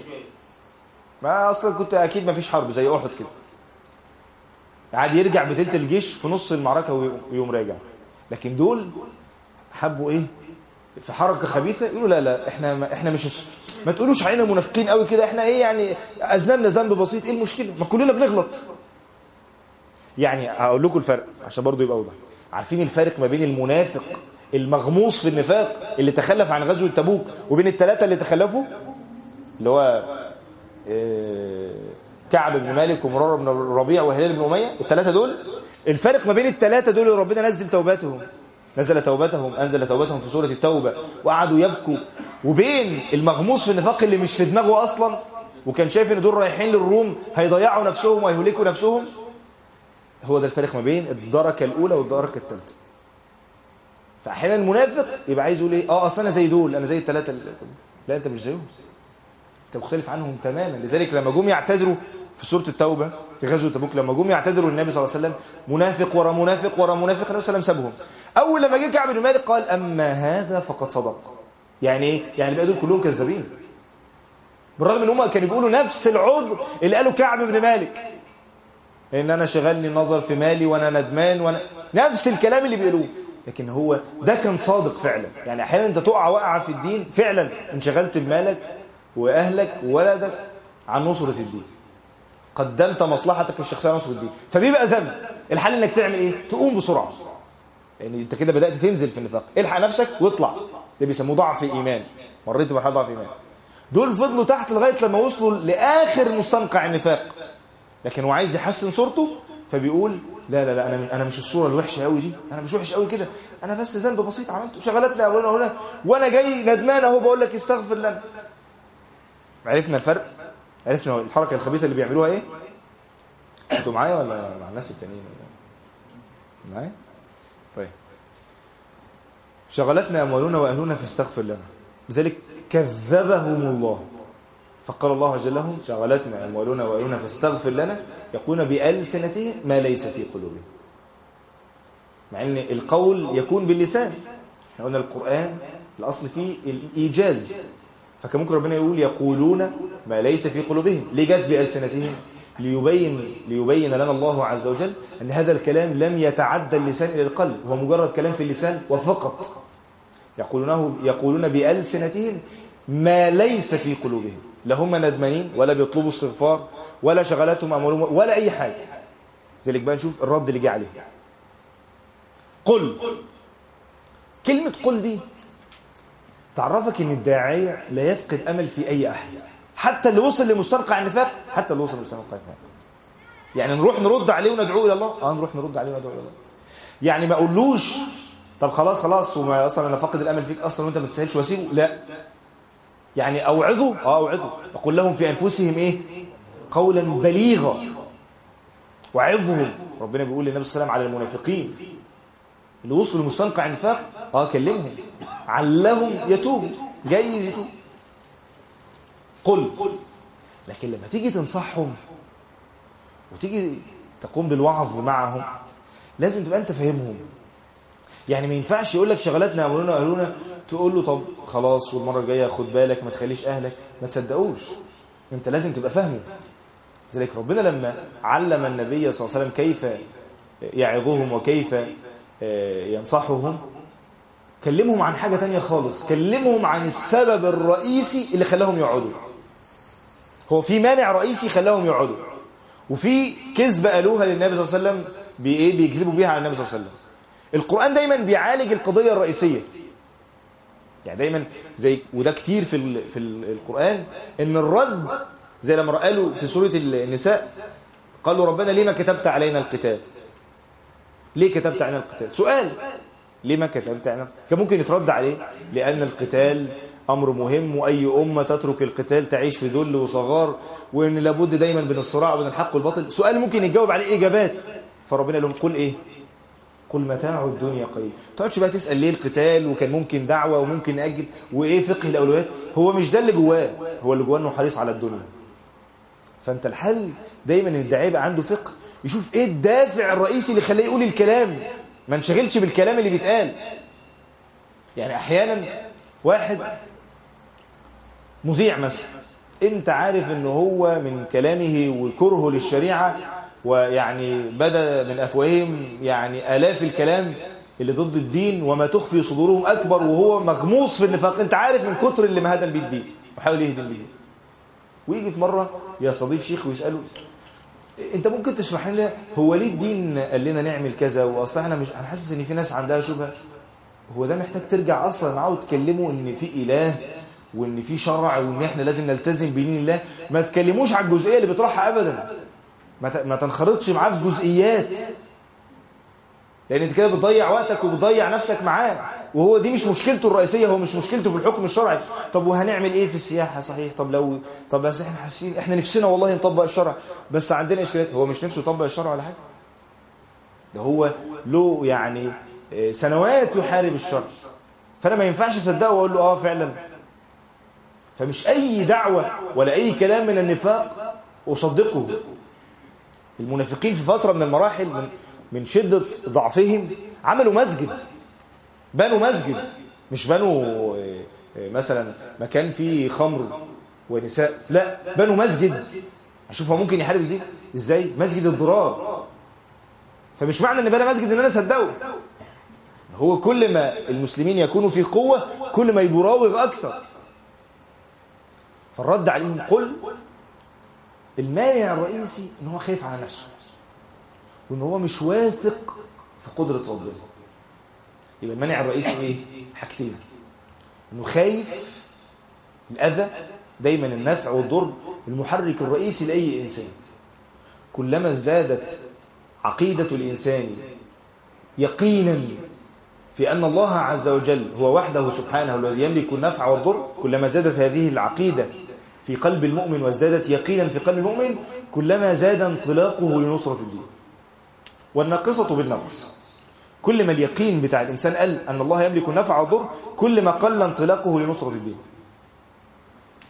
ما أصلا كنت أكيد ما فيش حرب زي أحد كده عادي يرجع بتلت الجيش في نص المعركة ويقوم راجع لكن دول حبوا ايه في حركة خبيثة يقولوا لا لا احنا ما احنا مش ما تقولوش علينا منافقين قوي كده احنا ايه يعني اذنبنا ذنب بسيط ايه المشكلة ما كلنا بنغلط يعني هقول لكم الفرق عشان برضو يبقى واضح عارفين الفرق ما بين المنافق المغموس في النفاق اللي تخلف عن غزوة تبوك وبين الثلاثة اللي تخلفوا اللي هو إيه كعب بن مالك ومرار بن الربيع وهلال بن أمية الثلاثة دول الفرق ما بين الثلاثة دول اللي ربنا نزل توباتهم نزل توبتهم أنزل توبتهم في سورة التوبة وقعدوا يبكوا وبين المغموس في النفاق اللي مش في دماغه أصلا وكان شايف ان دول رايحين للروم هيضيعوا نفسهم ويهلكوا نفسهم هو ده الفرق ما بين الدركة الأولى والدركة الثالثة فأحيانا المنافق يبقى عايز يقول ايه اه اصل انا زي دول انا زي الثلاثة اللي... لا انت مش زيهم انت مختلف عنهم تماما لذلك لما جم يعتذروا في سورة التوبة في غزوة تبوك لما جم يعتذروا للنبي صلى الله عليه وسلم منافق ورا منافق ورا منافق النبي صلى الله عليه وسلم سابهم أول لما جه كعب بن مالك قال أما هذا فقد صدق يعني ايه؟ يعني بقى دول كلهم كذابين بالرغم ان هم كانوا بيقولوا نفس العذر اللي قاله كعب بن مالك ان انا شغلني النظر في مالي وانا ندمان وانا نفس الكلام اللي بيقولوه لكن هو ده كان صادق فعلا يعني احيانا انت تقع وقعه في الدين فعلا انشغلت بمالك واهلك وولدك عن نصرة الدين قدمت مصلحتك الشخصية نصرة الدين فبيبقى ذنب الحل انك تعمل ايه تقوم بسرعة يعني انت كده بدأت تنزل في النفاق الحق نفسك واطلع ده بيسموه ضعف ايمان مريت بمرحلة ضعف ايمان دول فضلوا تحت لغاية لما وصلوا لآخر مستنقع النفاق لكن هو عايز يحسن صورته فبيقول لا لا لا انا انا مش الصوره الوحشه قوي دي انا مش وحش قوي كده انا بس ذنب بسيط عملته شغلتني اولا هنا وانا جاي ندمان اهو بقول لك استغفر لنا عرفنا الفرق عرفنا الحركه الخبيثه اللي بيعملوها ايه انتوا معايا ولا مع الناس التانيين معايا طيب شغلتنا اموالنا واهلنا فاستغفر لنا لذلك كذبهم الله فقال الله عز وجل شغلتنا أموالنا وأهلنا فاستغفر لنا يقولون بألسنتهم ما ليس في قلوبهم مع أن القول يكون باللسان احنا قلنا القرآن الأصل فيه الإيجاز فكان ممكن ربنا يقول يقولون ما ليس في قلوبهم ليه جت بألسنتهم ليبين, ليبين لنا الله عز وجل أن هذا الكلام لم يتعدى اللسان إلى القلب هو مجرد كلام في اللسان وفقط يقولونه يقولون بألسنتهم ما ليس في قلوبهم لا هم ندمانين ولا بيطلبوا استغفار ولا شغلاتهم أموالهم ولا أي حاجة ذلك بقى نشوف الرد اللي جه عليه قل كلمة قل دي تعرفك ان الداعية لا يفقد امل في اي احد حتى اللي وصل لمستنقع النفاق حتى اللي وصل لمستنقع النفاق يعني نروح نرد عليه وندعوه الى الله اه نروح نرد عليه وندعوه الى الله يعني ما اقولوش طب خلاص خلاص وما اصلا انا فاقد الامل فيك اصلا وانت ما تستاهلش واسيبه لا يعني اوعظه اه اوعظه اقول لهم في انفسهم ايه قولا بليغا وعظهم ربنا بيقول للنبي صلى الله عليه وسلم على المنافقين اللي وصلوا لمستنقع النفاق اه كلمهم علهم يتوبوا جاي يتوب قل لكن لما تيجي تنصحهم وتيجي تقوم بالوعظ معهم لازم تبقى انت فاهمهم يعني ما ينفعش يقول لك شغلاتنا امرنا قالونا تقول له طب خلاص والمره الجايه خد بالك ما تخليش اهلك ما تصدقوش انت لازم تبقى فاهمه لذلك ربنا لما علم النبي صلى الله عليه وسلم كيف يعظهم وكيف ينصحهم كلمهم عن حاجة تانية خالص كلمهم عن السبب الرئيسي اللي خلاهم يقعدوا هو في مانع رئيسي خلاهم يقعدوا وفي كذبة قالوها للنبي صلى الله عليه وسلم بإيه بيكذبوا بيها على النبي صلى الله عليه وسلم القرآن دايما بيعالج القضية الرئيسية يعني دايما زي وده كتير في ال في ال القرآن ان الرد زي لما قالوا في سورة النساء قالوا ربنا ليه ما كتبت علينا القتال ليه كتبت علينا القتال سؤال ليه ما كتبت علينا كان ممكن يترد عليه لأن القتال أمر مهم وأي أمة تترك القتال تعيش في ذل وصغار وإن لابد دايما بين الصراع وبين الحق والباطل سؤال ممكن يتجاوب عليه إجابات فربنا لهم قل إيه قل متاع الدنيا قليل تقعدش بقى تسأل ليه القتال وكان ممكن دعوة وممكن أجل وإيه فقه الأولويات هو مش ده اللي جواه هو اللي جواه إنه حريص على الدنيا فأنت الحل دايما إن الداعية يبقى عنده فقه يشوف إيه الدافع الرئيسي اللي خليه يقول الكلام ما انشغلش بالكلام اللي بيتقال يعني أحيانا واحد مذيع مثلا انت عارف ان هو من كلامه وكرهه للشريعة ويعني بدا من افواههم يعني الاف الكلام اللي ضد الدين وما تخفي صدورهم اكبر وهو مغموس في النفاق انت عارف من كتر اللي مهدن بيه الدين وحاول يهدم بيه ويجي في مرة يستضيف شيخ ويسأله انت ممكن تشرح لنا هو ليه الدين قال لنا نعمل كذا واصلا انا مش انا حاسس ان في ناس عندها شبهه هو ده محتاج ترجع اصلا معاه وتكلمه ان في اله وان في شرع وان احنا لازم نلتزم بدين الله ما تكلموش على الجزئيه اللي بتروحها ابدا ما تنخرطش معاه في جزئيات لان انت كده بتضيع وقتك وبتضيع نفسك معاه وهو دي مش مشكلته الرئيسيه هو مش مشكلته في الحكم الشرعي طب وهنعمل ايه في السياحه صحيح طب لو طب بس احنا حاسين احنا نفسنا والله نطبق الشرع بس عندنا اشكالات هو مش نفسه يطبق الشرع ولا حاجه ده هو له يعني سنوات يحارب الشرع فانا ما ينفعش اصدقه واقول له اه فعلا فمش اي دعوه ولا اي كلام من النفاق اصدقه المنافقين في فتره من المراحل من من شده ضعفهم عملوا مسجد بنوا مسجد مش بنوا مثلا مكان فيه خمر ونساء لا بنوا مسجد اشوف هو ممكن يحارب دي ازاي مسجد الضرار فمش معنى ان بنى مسجد ان انا اصدقه هو كل ما المسلمين يكونوا في قوة كل ما يراوغ اكثر فالرد عليهم قل المانع الرئيسي ان هو خايف على نفسه وان هو مش واثق في قدرة ربنا يبقى المانع الرئيسي ايه حاجتين انه خايف الاذى دايما النفع والضر المحرك الرئيسي لاي انسان كلما ازدادت عقيدة الانسان يقينا في ان الله عز وجل هو وحده سبحانه الذي يملك النفع والضر كلما زادت هذه العقيدة في قلب المؤمن وازدادت يقينا في قلب المؤمن كلما زاد انطلاقه لنصرة الدين والناقصة بالنقص كل ما اليقين بتاع الإنسان قال أن الله يملك النفع والضر كل ما قل انطلاقه لنصرة الدين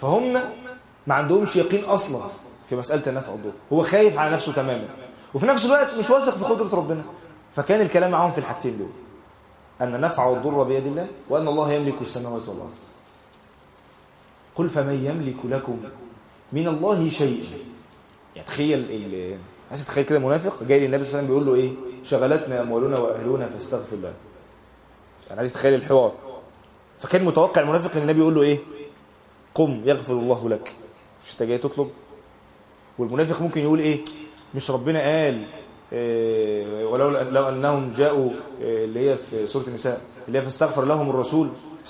فهم ما عندهمش يقين اصلا في مساله النفع والضر هو خايف على نفسه تماما وفي نفس الوقت مش واثق في قدره ربنا فكان الكلام معاهم في الحاجتين دول ان النفع والضر بيد الله وان الله يملك السماوات والارض قل فمن يملك لكم من الله شيئا يعني تخيل ال... عايز تتخيل كده منافق جاي للنبي صلى الله عليه وسلم بيقول له ايه شغلتنا اموالنا واهلنا فاستغفر الله انا عايز تتخيل الحوار فكان متوقع المنافق ان النبي يقول له ايه قم يغفر الله لك مش انت جاي تطلب والمنافق ممكن يقول ايه مش ربنا قال إيه ولو لو انهم جاءوا إيه اللي هي في سوره النساء اللي هي فاستغفر لهم الرسول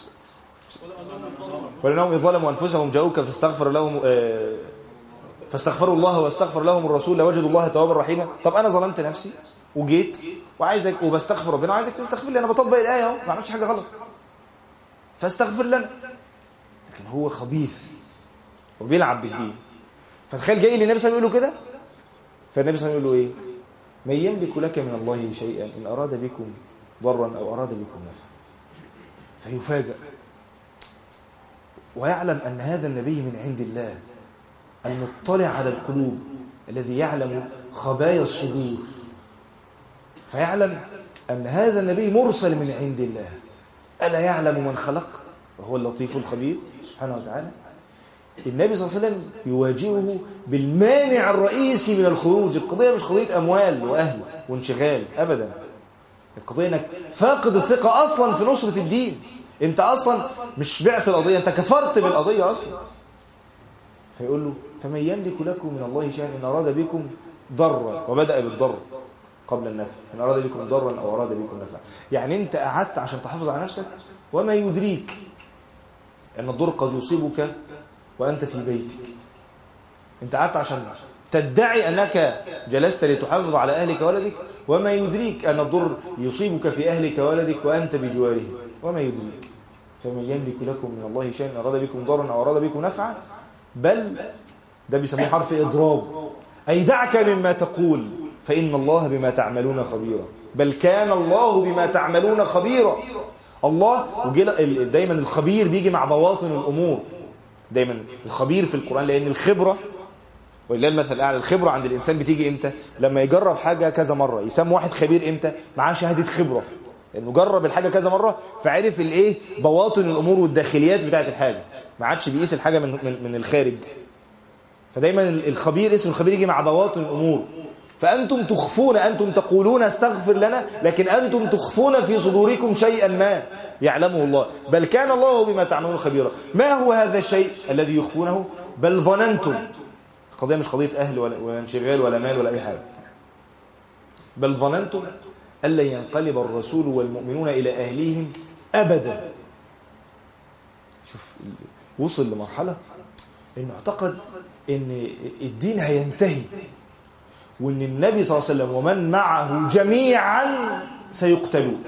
ولانهم ظلموا انفسهم جاءوك فاستغفر لهم إيه فاستغفروا الله واستغفر لهم الرسول لوجدوا الله توابا رحيما طب انا ظلمت نفسي وجيت وعايزك وبستغفر ربنا وعايزك تستغفر لي انا بطبق الايه اهو ما عملتش حاجه غلط فاستغفر لنا لكن هو خبيث وبيلعب بالدين فتخيل جاي للنبي صلى الله عليه وسلم يقول له كده فالنبي صلى الله عليه وسلم يقول له ايه من يملك لك من الله شيئا ان اراد بكم ضرا او اراد بكم نفعا فيفاجأ ويعلم ان هذا النبي من عند الله المطلع على القلوب الذي يعلم خبايا الصدور فيعلم أن هذا النبي مرسل من عند الله ألا يعلم من خلق وهو اللطيف الخبير سبحانه وتعالى النبي صلى الله عليه وسلم يواجهه بالمانع الرئيسي من الخروج القضية مش قضية أموال وأهل وانشغال أبدا القضية أنك فاقد الثقة أصلا في نصرة الدين أنت أصلا مش بعت القضية أنت كفرت بالقضية أصلا فيقول له فمن يملك لكم من الله شيئا إن أراد بكم ضرا وبدأ بالضر قبل النفع إن أراد بكم ضرا أو أراد بكم نفعا يعني أنت قعدت عشان تحافظ على نفسك وما يدريك أن الضر قد يصيبك وأنت في بيتك أنت قعدت عشان تدعي أنك جلست لتحافظ على أهلك وولدك وما يدريك أن الضر يصيبك في أهلك وولدك وأنت بجواره وما يدريك فمن يملك لكم من الله شيئا إن أراد بكم ضرا أو أراد بكم نفعا بل ده بيسموه حرف إضراب أي دعك مما تقول فإن الله بما تعملون خبيرا بل كان الله بما تعملون خبيرا الله دايما الخبير بيجي مع بواطن الأمور دايما الخبير في القرآن لأن الخبرة ولله المثل الأعلى الخبرة عند الإنسان بتيجي إمتى لما يجرب حاجة كذا مرة يسمى واحد خبير إمتى معاه شهادة خبرة لأنه جرب الحاجة كذا مرة فعرف الإيه بواطن الأمور والداخليات بتاعت الحاجة ما عادش بيقيس الحاجة من, من, من الخارج فدايما الخبير اسم الخبير يجي مع بواطن الأمور فأنتم تخفون أنتم تقولون استغفر لنا لكن أنتم تخفون في صدوركم شيئا ما يعلمه الله بل كان الله بما تعملون خبيرا ما هو هذا الشيء الذي يخفونه بل ظننتم القضية مش قضية أهل ولا, ولا انشغال ولا مال ولا أي حاجة بل ظننتم ألا ينقلب الرسول والمؤمنون إلى أهليهم أبدا شوف وصل لمرحلة انه اعتقد ان الدين هينتهي وان النبي صلى الله عليه وسلم ومن معه جميعا سيقتلون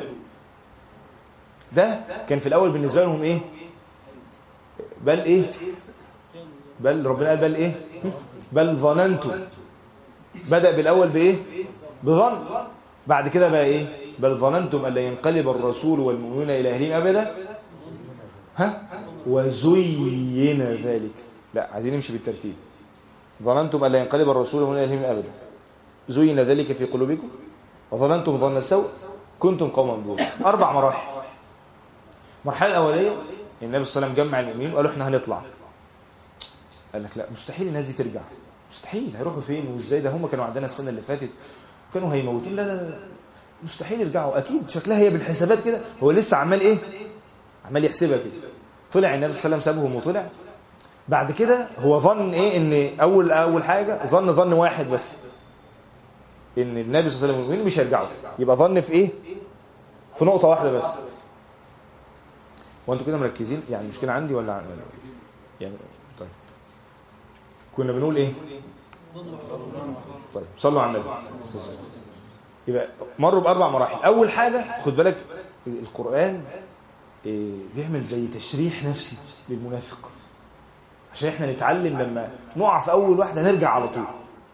ده كان في الاول بالنسبه لهم ايه بل ايه بل ربنا قال بل ايه بل ظننتم بدا بالاول بايه بظن بعد كده بقى ايه بل ظننتم ان لا ينقلب الرسول والمؤمنون الى اهلهم ابدا ها وزين ذلك لا عايزين نمشي بالترتيب ظننتم ان لا ينقلب الرسول والمؤمنون الى اهلهم ابدا زين ذلك في قلوبكم وظننتم ظن السوء كنتم قوما بورا اربع مراحل المرحله الاوليه النبي صلى الله عليه وسلم جمع المؤمنين وقالوا احنا هنطلع قال لك لا مستحيل الناس دي ترجع مستحيل هيروحوا فين وازاي ده هم كانوا عندنا السنه اللي فاتت كانوا هيموتون لا لا لا مستحيل يرجعوا اكيد شكلها هي بالحسابات كده هو لسه عمال ايه عمال يحسبها كده طلع النبي صلى الله عليه وسلم سابهم وطلع بعد كده هو ظن ايه ان اول اول حاجه ظن ظن واحد بس ان النبي صلى الله عليه وسلم مش هيرجعوا يبقى ظن في ايه في نقطه واحده بس وانتوا كده مركزين يعني المشكله عندي ولا عندي يعني طيب كنا بنقول ايه طيب صلوا على النبي يبقى مروا باربع مراحل اول حاجه خد بالك القران إيه بيعمل زي تشريح نفسي للمنافق عشان احنا نتعلم لما نقع في اول واحده نرجع على طول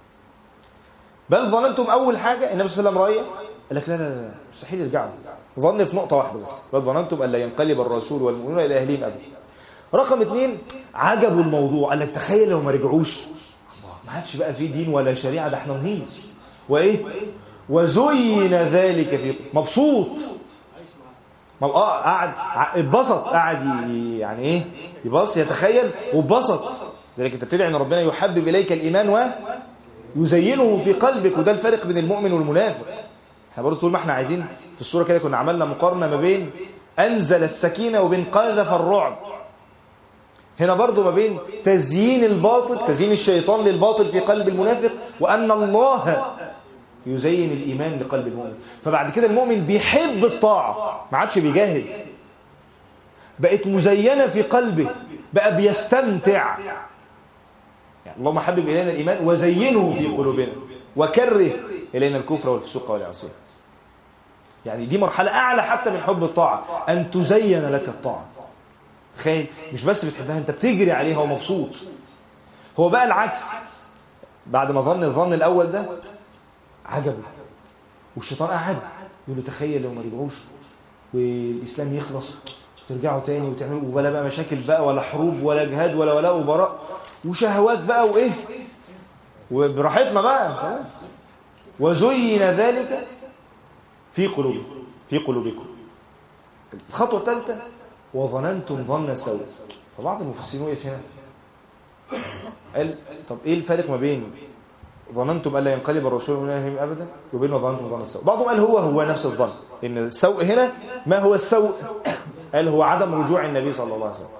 بل ظننتم اول حاجه النبي صلى الله عليه وسلم رايه قال لك لا لا لا مستحيل يرجعوا ظن في نقطه واحده بس بل ظننتم ان لا ينقلب الرسول والمؤمنون الى اهلهم ابدا رقم اتنين عجبوا الموضوع قال لك تخيل لو ما رجعوش الله ما عادش بقى في دين ولا شريعة ده احنا نهيص وايه وزين ذلك في مبسوط ما اه قعد اتبسط قعد يعني ايه يبص يتخيل واتبسط ذلك انت بتدعي ان ربنا يحبب اليك الايمان ويزينه في قلبك وده الفرق بين المؤمن والمنافق احنا برضه طول ما احنا عايزين في الصوره كده كنا عملنا مقارنه ما بين انزل السكينه وبين قذف الرعب هنا برضه ما بين تزيين الباطل تزيين الشيطان للباطل في قلب المنافق وان الله يزين الإيمان لقلب المؤمن فبعد كده المؤمن بيحب الطاعة ما عادش بيجاهد بقت مزينة في قلبه بقى بيستمتع يعني اللهم حبب إلينا الإيمان وزينه في قلوبنا وكره إلينا الكفر والفسوق والعصيان يعني دي مرحلة أعلى حتى من حب الطاعة أن تزين لك الطاعة تخيل مش بس بتحبها أنت بتجري عليها ومبسوط هو بقى العكس بعد ما ظن الظن الأول ده عجبه والشيطان قعد يقول له تخيل لو ما رجعوش والاسلام يخلص ترجعوا تاني وتعملوا ولا بقى مشاكل بقى ولا حروب ولا جهاد ولا ولاء وبراء وشهوات بقى وايه وبراحتنا بقى خلاص وزين ذلك في قلوبكم في قلوبكم الخطوه الثالثه وظننتم ظن السوء فبعض المفسرين وقف هنا قال طب ايه الفرق ما بين ظننتم ألا ينقلب الرسول من أهلهم أبدا وبين ظننتم ظن السوء بعضهم قال هو هو نفس الظن إن السوء هنا ما هو السوء قال هو عدم رجوع النبي صلى الله عليه وسلم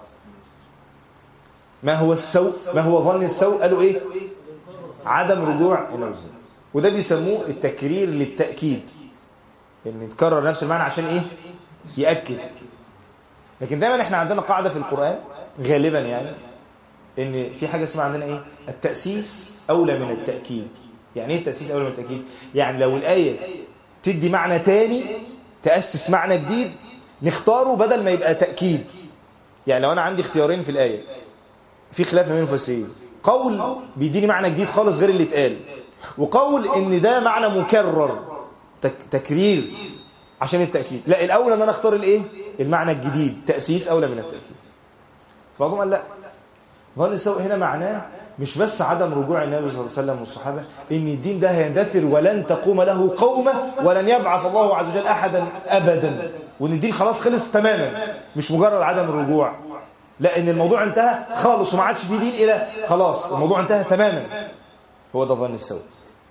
ما هو السوء ما هو ظن السوء قالوا إيه عدم رجوع النبي صلى وده بيسموه التكرير للتأكيد إن يتكرر نفس المعنى عشان إيه يأكد لكن دايما احنا عندنا قاعدة في القرآن غالبا يعني ان في حاجة اسمها عندنا ايه التأسيس أولى من التأكيد يعني ايه التأسيس أولى من التأكيد يعني لو الآية تدي معنى تاني تأسس معنى جديد نختاره بدل ما يبقى تأكيد يعني لو أنا عندي اختيارين في الآية في خلاف بين المفسرين قول بيديني معنى جديد خالص غير اللي اتقال وقول ان ده معنى مكرر تك تكرير عشان التأكيد لا الأولى ان انا اختار الايه المعنى الجديد تأسيس أولى من التأكيد فبعضهم قال لا ظن السوء هنا معناه مش بس عدم رجوع النبي صلى الله عليه وسلم والصحابة ان الدين ده هيندثر ولن تقوم له قومة ولن يبعث الله عز وجل احدا ابدا وان الدين خلاص خلص تماما مش مجرد عدم الرجوع لا ان الموضوع انتهى خالص وما عادش فيه دين الى خلاص الموضوع انتهى تماما هو ده ظن السوء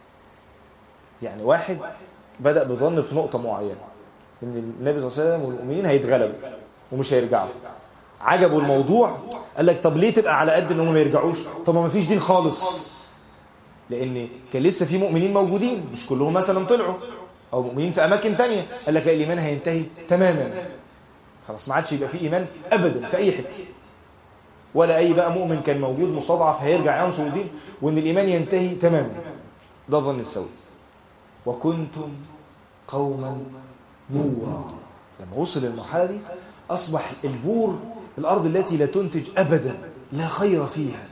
يعني واحد بدأ بظن في نقطة معينة ان النبي صلى الله عليه وسلم والمؤمنين هيتغلبوا ومش هيرجعوا عجبوا الموضوع قال لك طب ليه تبقى على قد ان هم ما يرجعوش طب ما فيش دين خالص لان كان لسه في مؤمنين موجودين مش كلهم مثلا طلعوا او مؤمنين في اماكن تانية قال لك الايمان هينتهي تماما خلاص ما عادش يبقى في ايمان ابدا في اي حته ولا اي بقى مؤمن كان موجود مستضعف هيرجع ينصر الدين وان الايمان ينتهي تماما ده ظن السوء وكنتم قوما بورا لما وصل للمرحله دي اصبح البور الأرض التي لا تنتج أبدا لا خير فيها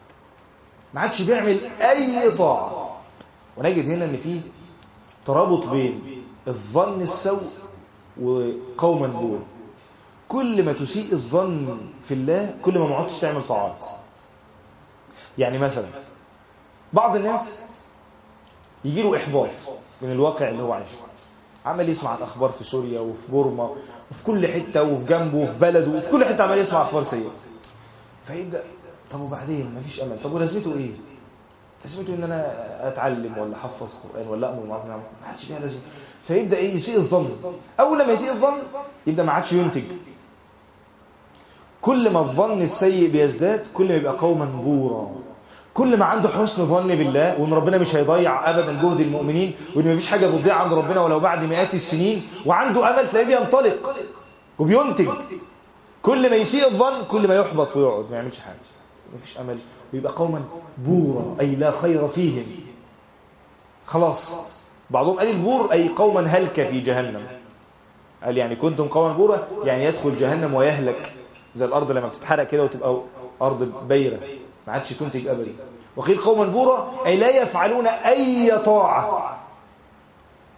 ما عادش بيعمل أي طاعة ونجد هنا أن فيه ترابط بين الظن السوء وقوما بور كل ما تسيء الظن في الله كل ما ما عدتش تعمل طاعات يعني مثلا بعض الناس يجي له إحباط من الواقع اللي هو عايشه عمال يسمع الأخبار في سوريا وفي بورما وفي كل حتة وفي جنبه وفي بلده وفي كل حتة عمال يسمع أخبار سيئة فيبدأ طب وبعدين مفيش أمل طب ولازمته إيه؟ لازمته إن أنا أتعلم ولا أحفظ قرآن ولا أأمر بالمعروف ما عادش فيها لازمة فيبدأ إيه يسيء الظن أول لما يسيء الظن يبدأ ما عادش ينتج كل ما الظن السيء بيزداد كل ما يبقى قوما بورا كل ما عنده حسن ظن بالله وان ربنا مش هيضيع ابدا جهد المؤمنين وان مفيش حاجه بتضيع عند ربنا ولو بعد مئات السنين وعنده امل تلاقيه بينطلق وبينتج كل ما يسيء الظن كل ما يحبط ويقعد ما يعملش حاجه مفيش امل ويبقى قوما بورا اي لا خير فيهم خلاص بعضهم قال البور اي قوما هلك في جهنم قال يعني كنتم قوما بورا يعني يدخل جهنم ويهلك زي الارض لما بتتحرق كده وتبقى ارض بيره ما عادش تنتج ابدا وقيل قوما بورا اي لا يفعلون اي طاعه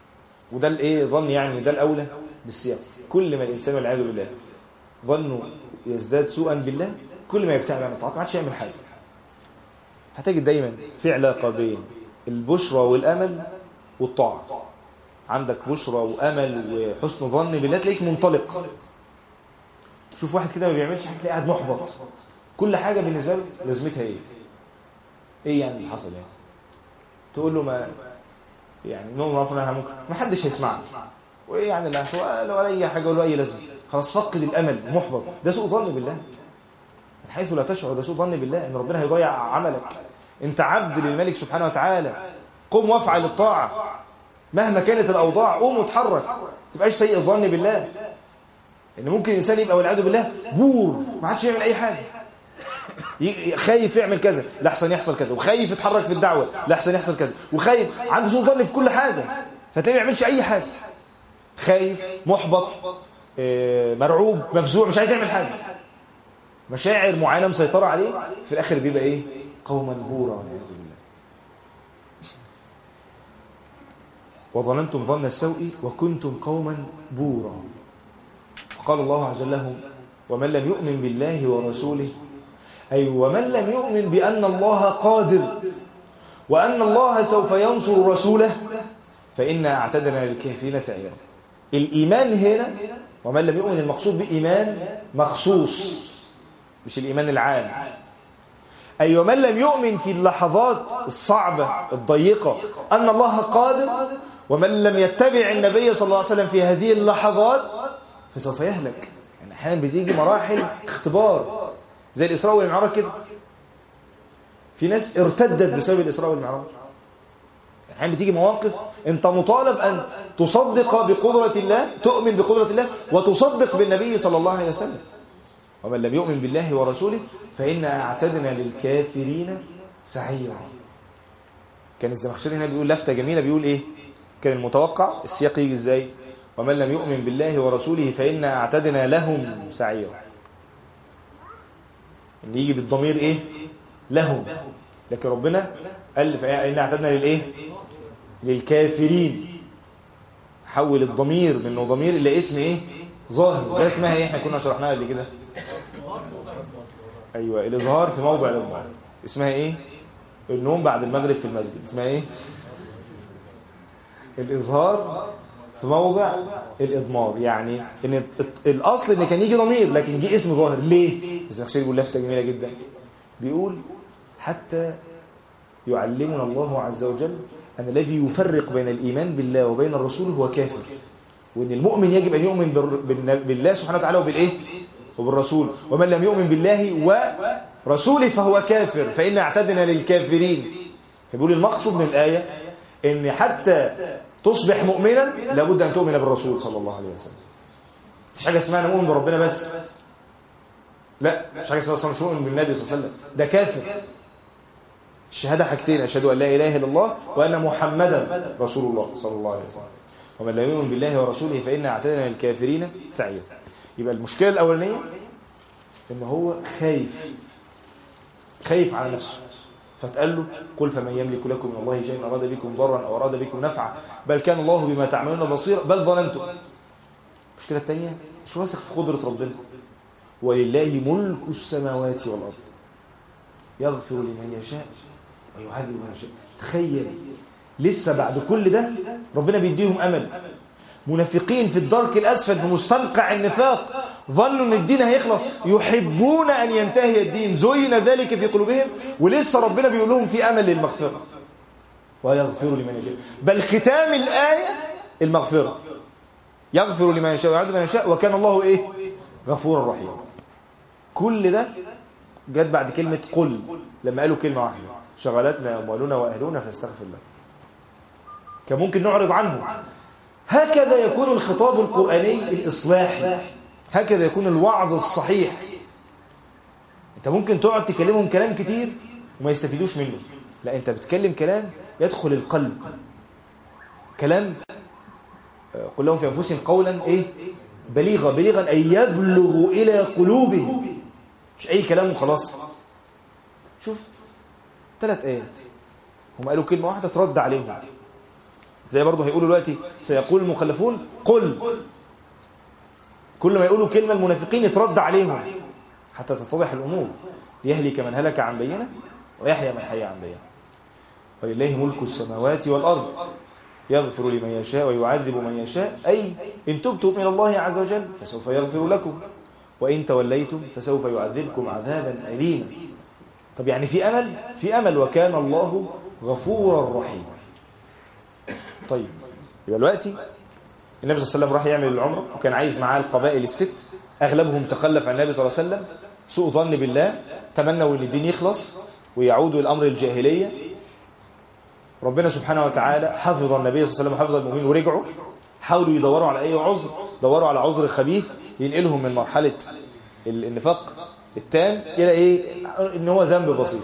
وده الايه ظن يعني ده الاولى بالسياق كل ما الانسان والعياذ بالله ظنه يزداد سوءا بالله كل ما يبتعد عن الطاعات ما عادش يعمل حاجة هتجد دايما في علاقة بين البشرى والأمل والطاعة عندك بشرى وأمل وحسن ظن بالله تلاقيك منطلق شوف واحد كده ما بيعملش حاجة تلاقيه قاعد محبط كل حاجة بالنسبة له لازمتها ايه ايه يعني اللي حصل يعني تقول له ما يعني نوم رفنا ممكن ما حدش هيسمعك وايه يعني اللي هو لو اي حاجة ولا اي لازمه خلاص فقد الامل محبط ده سوء ظن بالله من حيث لا تشعر ده سوء ظن بالله ان ربنا هيضيع عملك انت عبد للملك سبحانه وتعالى قم وافعل الطاعة مهما كانت الاوضاع قوم واتحرك ما تبقاش سيء الظن بالله ان ممكن الانسان يبقى والعياذ بالله بور ما عادش يعمل اي حاجه خايف يعمل كذا لاحسن يحصل كذا وخايف يتحرك في الدعوه لاحسن يحصل كذا وخايف عنده سوء ظن في كل حاجه فتلاقيه ما يعملش اي حاجه خايف محبط مرعوب مفزوع مش عايز يعمل حاجه مشاعر معينه مسيطره عليه في الاخر بيبقى ايه قوما بورا والعياذ بالله وظننتم ظن السوء وكنتم قوما بورا قال الله عز وجل لهم ومن لم يؤمن بالله ورسوله أي ومن لم يؤمن بأن الله قادر وأن الله سوف ينصر رسوله فإنا اعتدنا للكافرين سعيرا الإيمان هنا ومن لم يؤمن المقصود بإيمان مخصوص مش الإيمان العام أي ومن لم يؤمن في اللحظات الصعبة الضيقة أن الله قادر ومن لم يتبع النبي صلى الله عليه وسلم في هذه اللحظات فسوف يهلك يعني أحيانا بتيجي مراحل اختبار زي الإسراء والمعراج كده في ناس ارتدت بسبب الإسراء والمعراج أحيانا بتيجي مواقف أنت مطالب أن تصدق بقدرة الله تؤمن بقدرة الله وتصدق بالنبي صلى الله عليه وسلم ومن لم يؤمن بالله ورسوله فإنا اعتدنا للكافرين سعيرا كان الزمخشري هنا بيقول لفتة جميلة بيقول إيه كان المتوقع السياق يجي إزاي ومن لم يؤمن بالله ورسوله فإنا اعتدنا لهم سعيرا ان يجي بالضمير ايه لهم لكن ربنا قال فإنا اعتدنا للايه للكافرين حول الضمير من ضمير الى اسم ايه ظاهر ده اسمها ايه احنا كنا شرحناها قبل كده ايوه الاظهار في موضع الاضمار اسمها ايه النوم بعد المغرب في المسجد اسمها ايه الاظهار في موضع الإضمار يعني إن الأصل إن كان يجي ضمير لكن جه اسم ظاهر ليه؟ الزمخشري بيقول لفتة جميلة جدا بيقول حتى يعلمنا الله عز وجل أن الذي يفرق بين الإيمان بالله وبين الرسول هو كافر وأن المؤمن يجب أن يؤمن بالله سبحانه وتعالى وبالإيه؟ وبالرسول ومن لم يؤمن بالله ورسوله فهو كافر فإن اعتدنا للكافرين فبيقول المقصود من الآية أن حتى تصبح مؤمنا لابد أن تؤمن بالرسول صلى الله عليه وسلم مش حاجة اسمها أنا مؤمن بربنا بس لا مش حاجة اسمها مش مؤمن بالنبي صلى الله عليه وسلم ده كافر الشهادة حاجتين أشهد أن لا إله إلا الله وأن محمدا رسول الله صلى الله عليه وسلم ومن لا يؤمن بالله ورسوله فإن اعتدنا للكافرين سعيا يبقى المشكلة الأولانية إن هو خايف خايف على نفسه فتقال له قل فمن يملك لكم من الله شيئا أراد بكم ضرا أو أراد بكم نفعا بل كان الله بما تعملون بصيرا بل ظننتم المشكلة الثانية مش واثق في قدرة ربنا ولله ملك السماوات والأرض يغفر لمن يشاء ويعذب من يشاء تخيل لسه بعد كل ده ربنا بيديهم أمل منافقين في الدرك الأسفل في مستنقع النفاق ظنوا ان الدين هيخلص يحبون ان ينتهي الدين زين ذلك في قلوبهم ولسه ربنا بيقول لهم في امل للمغفرة ويغفر لمن يشاء بل ختام الآية المغفرة يغفر لمن يشاء ويعذب من يشاء وكان الله ايه غفورا رحيما كل ده جت بعد كلمة قل لما قالوا كلمة واحدة شغلتنا أموالنا وأهلنا فاستغفر الله كان ممكن نعرض عنه هكذا يكون الخطاب القرآني الإصلاحي هكذا يكون الوعظ الصحيح انت ممكن تقعد تكلمهم كلام كتير وما يستفيدوش منه لا انت بتكلم كلام يدخل القلب كلام قل لهم في أنفسهم قولا ايه بليغا بليغا أي يبلغ إلى قلوبهم مش أي كلام وخلاص شوف ثلاث آيات هم قالوا كلمة واحدة ترد عليهم زي برضه هيقولوا دلوقتي سيقول المخلفون قل كل ما يقولوا كلمة المنافقين يترد عليهم حتى تتضح الأمور ليهلك من هلك عن بينه ويحيى من حي عن بينه ولله ملك السماوات والأرض يغفر لمن يشاء ويعذب من يشاء أي إن تبتم إلى الله عز وجل فسوف يغفر لكم وإن توليتم فسوف يعذبكم عذابا أليما طب يعني في أمل في أمل وكان الله غفورا رحيما طيب يبقى دلوقتي النبي صلى الله عليه وسلم راح يعمل العمرة وكان عايز معاه القبائل الست أغلبهم تخلف عن النبي صلى الله عليه وسلم سوء ظن بالله تمنوا ان الدين يخلص ويعودوا الأمر الجاهلية ربنا سبحانه وتعالى حفظ النبي صلى الله عليه وسلم وحفظ المؤمنين ورجعوا حاولوا يدوروا على أي عذر دوروا على عذر خبيث ينقلهم من مرحلة النفاق التام إلى إيه إن هو ذنب بسيط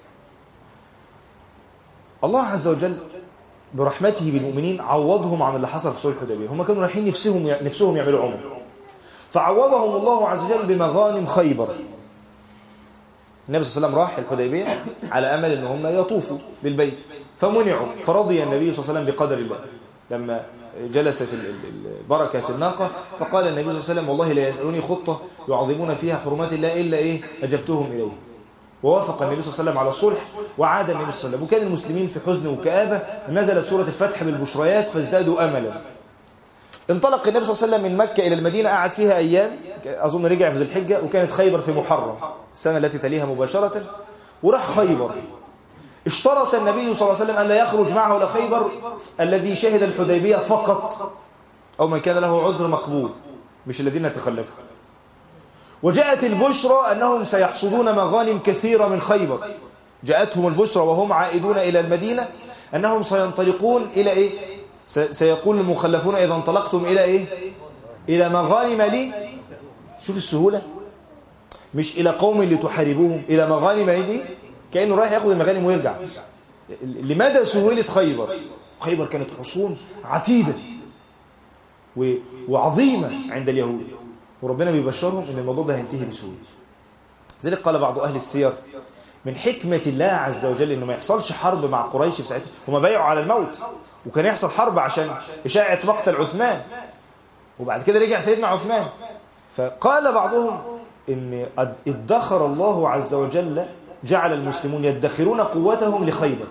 الله عز وجل برحمته بالمؤمنين عوضهم عن اللي حصل في صلح الحديبيه هم كانوا رايحين نفسهم نفسهم يعملوا عمره فعوضهم الله عز وجل بمغانم خيبر النبي صلى الله عليه وسلم راح الحديبيه على امل ان هم يطوفوا بالبيت فمنعوا فرضي النبي صلى الله عليه وسلم بقدر الله لما جلست بركة الناقة فقال النبي صلى الله عليه وسلم والله لا يسألوني خطة يعظمون فيها حرمات الله إلا إيه أجبتهم إليه ووافق النبي صلى الله عليه وسلم على الصلح وعاد النبي صلى الله عليه وسلم وكان المسلمين في حزن وكآبة نزلت سورة الفتح بالبشريات فازدادوا أملا انطلق النبي صلى الله عليه وسلم من مكة إلى المدينة قعد فيها أيام أظن رجع في ذي الحجة وكانت خيبر في محرم السنة التي تليها مباشرة وراح خيبر اشترط النبي صلى الله عليه وسلم أن لا يخرج معه إلى خيبر الذي شهد الحديبية فقط أو من كان له عذر مقبول مش الذين تخلفوا وجاءت البشرى أنهم سيحصدون مغانم كثيرة من خيبر جاءتهم البشرى وهم عائدون إلى المدينة أنهم سينطلقون إلى إيه سيقول المخلفون إذا انطلقتم إلى إيه إلى مغانم لي شوف السهولة مش إلى قوم لتحاربوهم إلى مغانم لي كأنه رايح ياخذ المغانم ويرجع لماذا سهولة خيبر خيبر كانت حصون عتيدة وعظيمة عند اليهود وربنا بيبشرهم ان الموضوع ده هينتهي بسهولة ذلك قال بعض أهل السير من حكمة الله عز وجل انه ما يحصلش حرب مع قريش في ساعتها هم بايعوا على الموت وكان يحصل حرب عشان إشاعة مقتل عثمان وبعد كده رجع سيدنا عثمان فقال بعضهم ان ادخر الله عز وجل جعل المسلمون يدخرون قوتهم لخيبر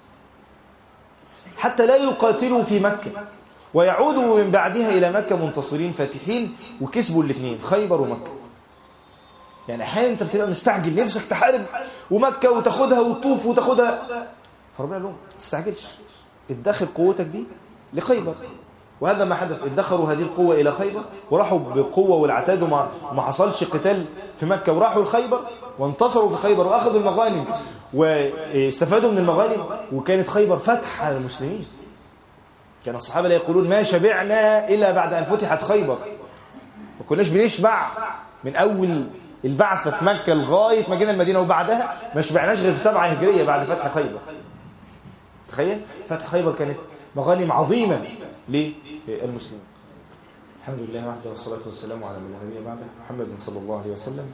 حتى لا يقاتلوا في مكة ويعودوا من بعدها إلى مكة منتصرين فاتحين وكسبوا الاثنين خيبر ومكة يعني أحيانا أنت بتبقى مستعجل نفسك تحارب ومكة وتاخدها وتطوف وتاخدها فربنا لهم ما تستعجلش ادخر قوتك دي لخيبر وهذا ما حدث ادخروا هذه القوة إلى خيبر وراحوا بقوة والعتاد وما ما حصلش قتال في مكة وراحوا لخيبر وانتصروا في خيبر وأخذوا المغانم واستفادوا من المغانم وكانت خيبر فتح على المسلمين كان الصحابة لا يقولون ما شبعنا إلا بعد أن فتحت خيبر ما كناش بنشبع من أول البعثة في مكة لغاية ما جينا المدينة وبعدها ما شبعناش غير في سبعة هجرية بعد فتح خيبر تخيل فتح خيبر كانت مغانم عظيمة للمسلمين الحمد لله وحده والصلاة والسلام على من النبي بعده محمد صلى الله عليه وسلم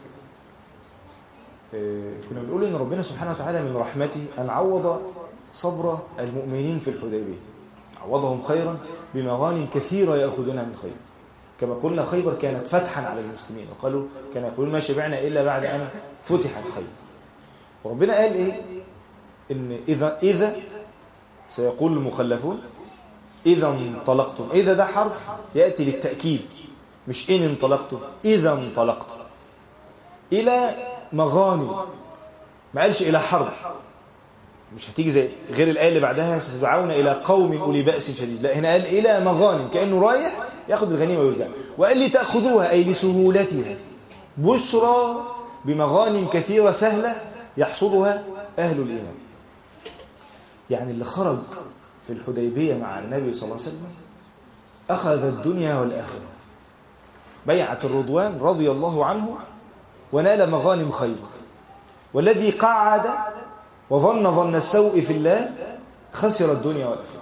كنا بنقول ان ربنا سبحانه وتعالى من رحمته ان عوض صبر المؤمنين في الحديبيه عوضهم خيرا بمغانم كثيره ياخذونها من خير كما قلنا خيبر كانت فتحا على المسلمين وقالوا كان يقولون ما شبعنا الا بعد ان فتحت خيبر وربنا قال ايه ان اذا اذا سيقول المخلفون اذا انطلقتم اذا ده حرف ياتي للتاكيد مش ان انطلقتم اذا انطلقتم الى مغانم ما قالش إلى حرب مش هتيجي زي غير الآية اللي بعدها ستدعون إلى قوم أولي بأس شديد لا هنا قال إلى مغانم كأنه رايح ياخد الغنيمة ويرجع وقال لي تأخذوها أي لسهولتها بشرى بمغانم كثيرة سهلة يحصدها أهل الإيمان يعني اللي خرج في الحديبية مع النبي صلى الله عليه وسلم أخذ الدنيا والآخرة بيعة الرضوان رضي الله عنه ونال مغانم خير والذي قعد وظن ظن السوء في الله خسر الدنيا والآخرة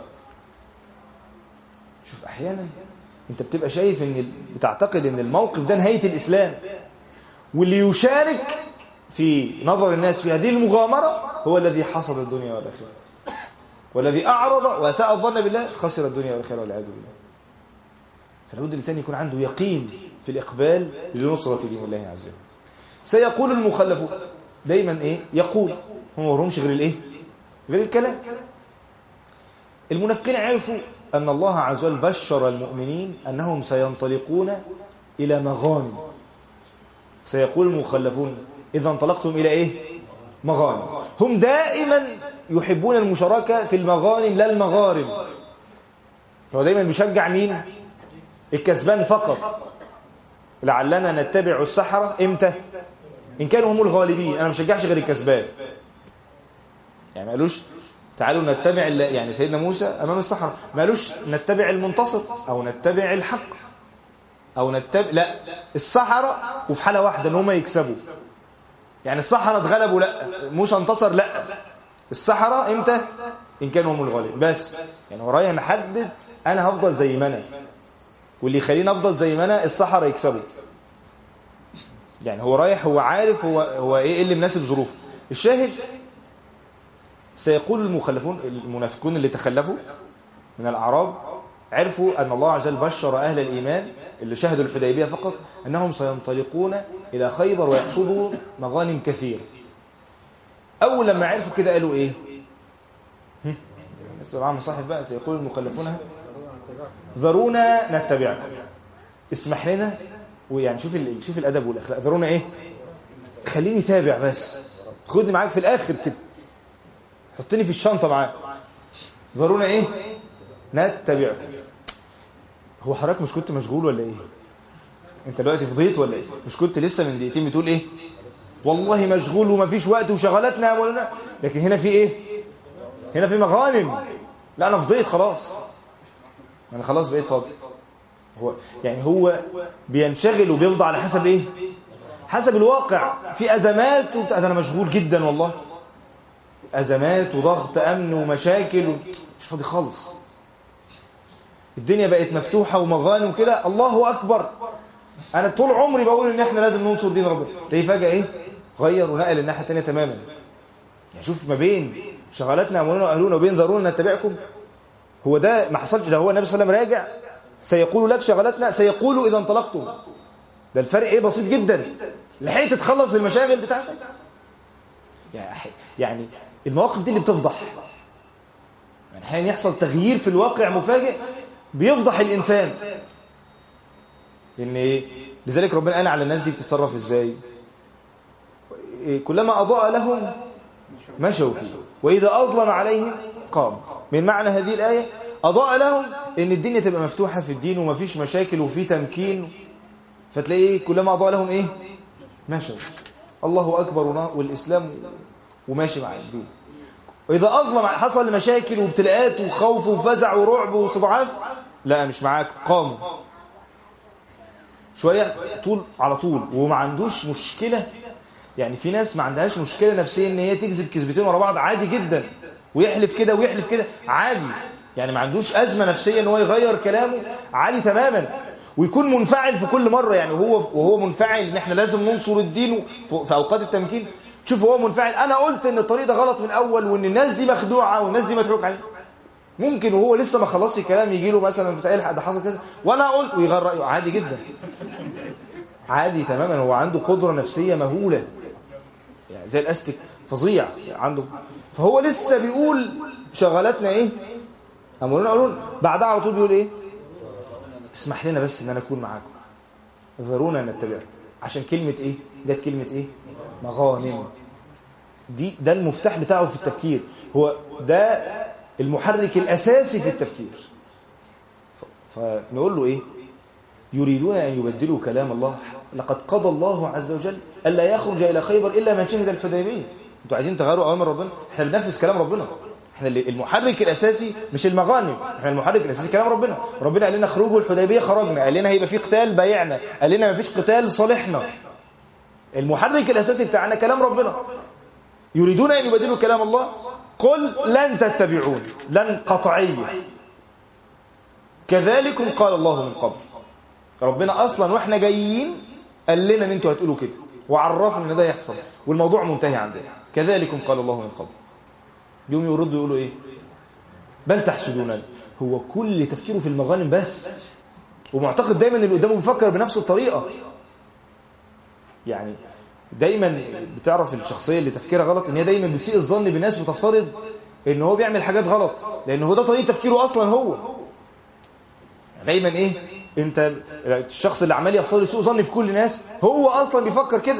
شوف أحيانا أنت بتبقى شايف أن بتعتقد أن الموقف ده نهاية الإسلام واللي يشارك في نظر الناس في هذه المغامرة هو الذي حصد الدنيا والآخرة والذي أعرض وأساء الظن بالله خسر الدنيا والآخرة والعياذ بالله فلابد الإنسان يكون عنده يقين في الإقبال لنصرة دين الله عز وجل سيقول المخلفون دايما ايه يقول هم ما وراهمش غير الايه غير الكلام المنافقين عرفوا ان الله عز وجل بشر المؤمنين انهم سينطلقون الى مغانم سيقول المخلفون اذا انطلقتم الى ايه مغانم هم دائما يحبون المشاركه في المغانم لا المغارم هو دايما بيشجع مين الكسبان فقط لعلنا نتبع السحرة امتى ان كانوا هم الغالبين انا ما بشجعش غير الكسبان يعني ما قالوش تعالوا نتبع يعني سيدنا موسى امام السحرة ما قالوش نتبع المنتصر او نتبع الحق او نتبع لا السحرة وفي حالة واحدة ان هم يكسبوا يعني السحرة اتغلبوا لا موسى انتصر لا السحرة امتى ان كانوا هم الغالبين بس يعني هو رايح محدد انا هفضل زي ما انا واللي يخليني افضل زي ما انا السحرة يكسبوا يعني هو رايح هو عارف هو هو ايه اللي مناسب ظروفه الشاهد سيقول المخلفون المنافقون اللي تخلفوا من الاعراب عرفوا ان الله عز وجل بشر اهل الايمان اللي شهدوا الحديبيه فقط انهم سينطلقون الى خيبر ويحصدوا مغانم كثيره اول لما عرفوا كده قالوا ايه اسمع معاهم صاحب بقى سيقول المخلفون ذرونا نتبعكم اسمح لنا ويعني شوف شوف الادب والاخلاق ذرونا ايه خليني تابع بس خدني معاك في الاخر كده حطني في الشنطه معاك ذرونا ايه نتبعكم هو حضرتك مش كنت مشغول ولا ايه انت دلوقتي فضيت ولا ايه مش كنت لسه من دقيقتين بتقول ايه والله مشغول ومفيش وقت وشغلاتنا ولا لكن هنا في ايه هنا في مغانم لا انا فضيت خلاص انا خلاص بقيت فاضي هو يعني هو بينشغل وبيفضى على حسب ايه حسب الواقع في ازمات وت... انا مشغول جدا والله ازمات وضغط امن ومشاكل و... مش فاضي خالص الدنيا بقت مفتوحة ومغانم كده الله اكبر انا طول عمري بقول ان احنا لازم ننصر دين ربنا تلاقيه فجأة ايه غير ونقل الناحية التانية تماما يعني شوف ما بين شغلاتنا اموالنا واهلنا وبين ضرورنا نتبعكم هو ده ما حصلش ده هو النبي صلى الله عليه وسلم راجع سيقول لك شغلاتنا سيقول اذا انطلقتم ده الفرق ايه بسيط جدا لحقت تخلص المشاغل بتاعتك يعني المواقف دي اللي بتفضح يعني احيانا يحصل تغيير في الواقع مفاجئ بيفضح الانسان لان ايه لذلك ربنا قال على الناس دي بتتصرف ازاي كلما اضاء لهم مشوا فيه واذا اظلم عليهم قام من معنى هذه الايه اضاء لهم ان الدنيا تبقى مفتوحه في الدين ومفيش مشاكل وفي تمكين فتلاقي كلما اضاء لهم ايه مشوا الله اكبر والاسلام وماشي مع الدين واذا اظلم حصل مشاكل وابتلاءات وخوف وفزع ورعب واستضعاف لا مش معاك قاموا شويه طول على طول وما عندوش مشكله يعني في ناس ما عندهاش مشكله نفسيه ان هي تكذب كذبتين ورا بعض عادي جدا ويحلف كده ويحلف كده عادي يعني ما عندوش ازمه نفسيه ان هو يغير كلامه عادي تماما ويكون منفعل في كل مره يعني وهو وهو منفعل ان احنا لازم ننصر الدين في اوقات التمكين شوف هو منفعل انا قلت ان الطريق ده غلط من الاول وان الناس دي مخدوعه والناس دي متروك عليها ممكن وهو لسه ما خلصش الكلام يجي له مثلا بتاع الحق ده حصل كذا وانا قلت ويغير رايه عادي جدا عادي تماما هو عنده قدره نفسيه مهوله يعني زي الاستك فظيع عنده فهو لسه بيقول شغلاتنا ايه امرنا قالون بعدها على طول بيقول ايه اسمح لنا بس ان انا اكون معاكم ذرونا نتبع عشان كلمة ايه جت كلمة ايه مغانم دي ده المفتاح بتاعه في التفكير هو ده المحرك الاساسي في التفكير فنقول له ايه يريدون ان يبدلوا كلام الله لقد قضى الله عز وجل الا يخرج الى خيبر الا من شهد الحديبيه انتوا عايزين تغيروا اوامر ربنا احنا بننفذ كلام ربنا احنا المحرك الاساسي مش المغانم احنا المحرك الاساسي كلام ربنا ربنا قال لنا خروجوا الحديبيه خرجنا قال لنا هيبقى في قتال بايعنا قال لنا مفيش قتال صالحنا المحرك الاساسي بتاعنا كلام ربنا يريدون ان يبدلوا كلام الله قل لن تتبعون لن قطعيه كذلكم قال الله من قبل ربنا اصلا واحنا جايين قال لنا ان انتوا هتقولوا كده وعرفنا ان ده يحصل والموضوع منتهي عندنا كذلكم قال الله من قبل يوم يردوا يقولوا ايه بل تحسدونني هو كل تفكيره في المغانم بس ومعتقد دايما ان اللي قدامه بيفكر بنفس الطريقه يعني دايما بتعرف الشخصية اللي تفكيرها غلط ان هي دايما بتسيء الظن بالناس وتفترض ان هو بيعمل حاجات غلط لان هو ده طريقة تفكيره اصلا هو دايما ايه انت الشخص اللي عمال يفترض سوء ظن في كل الناس هو اصلا بيفكر كده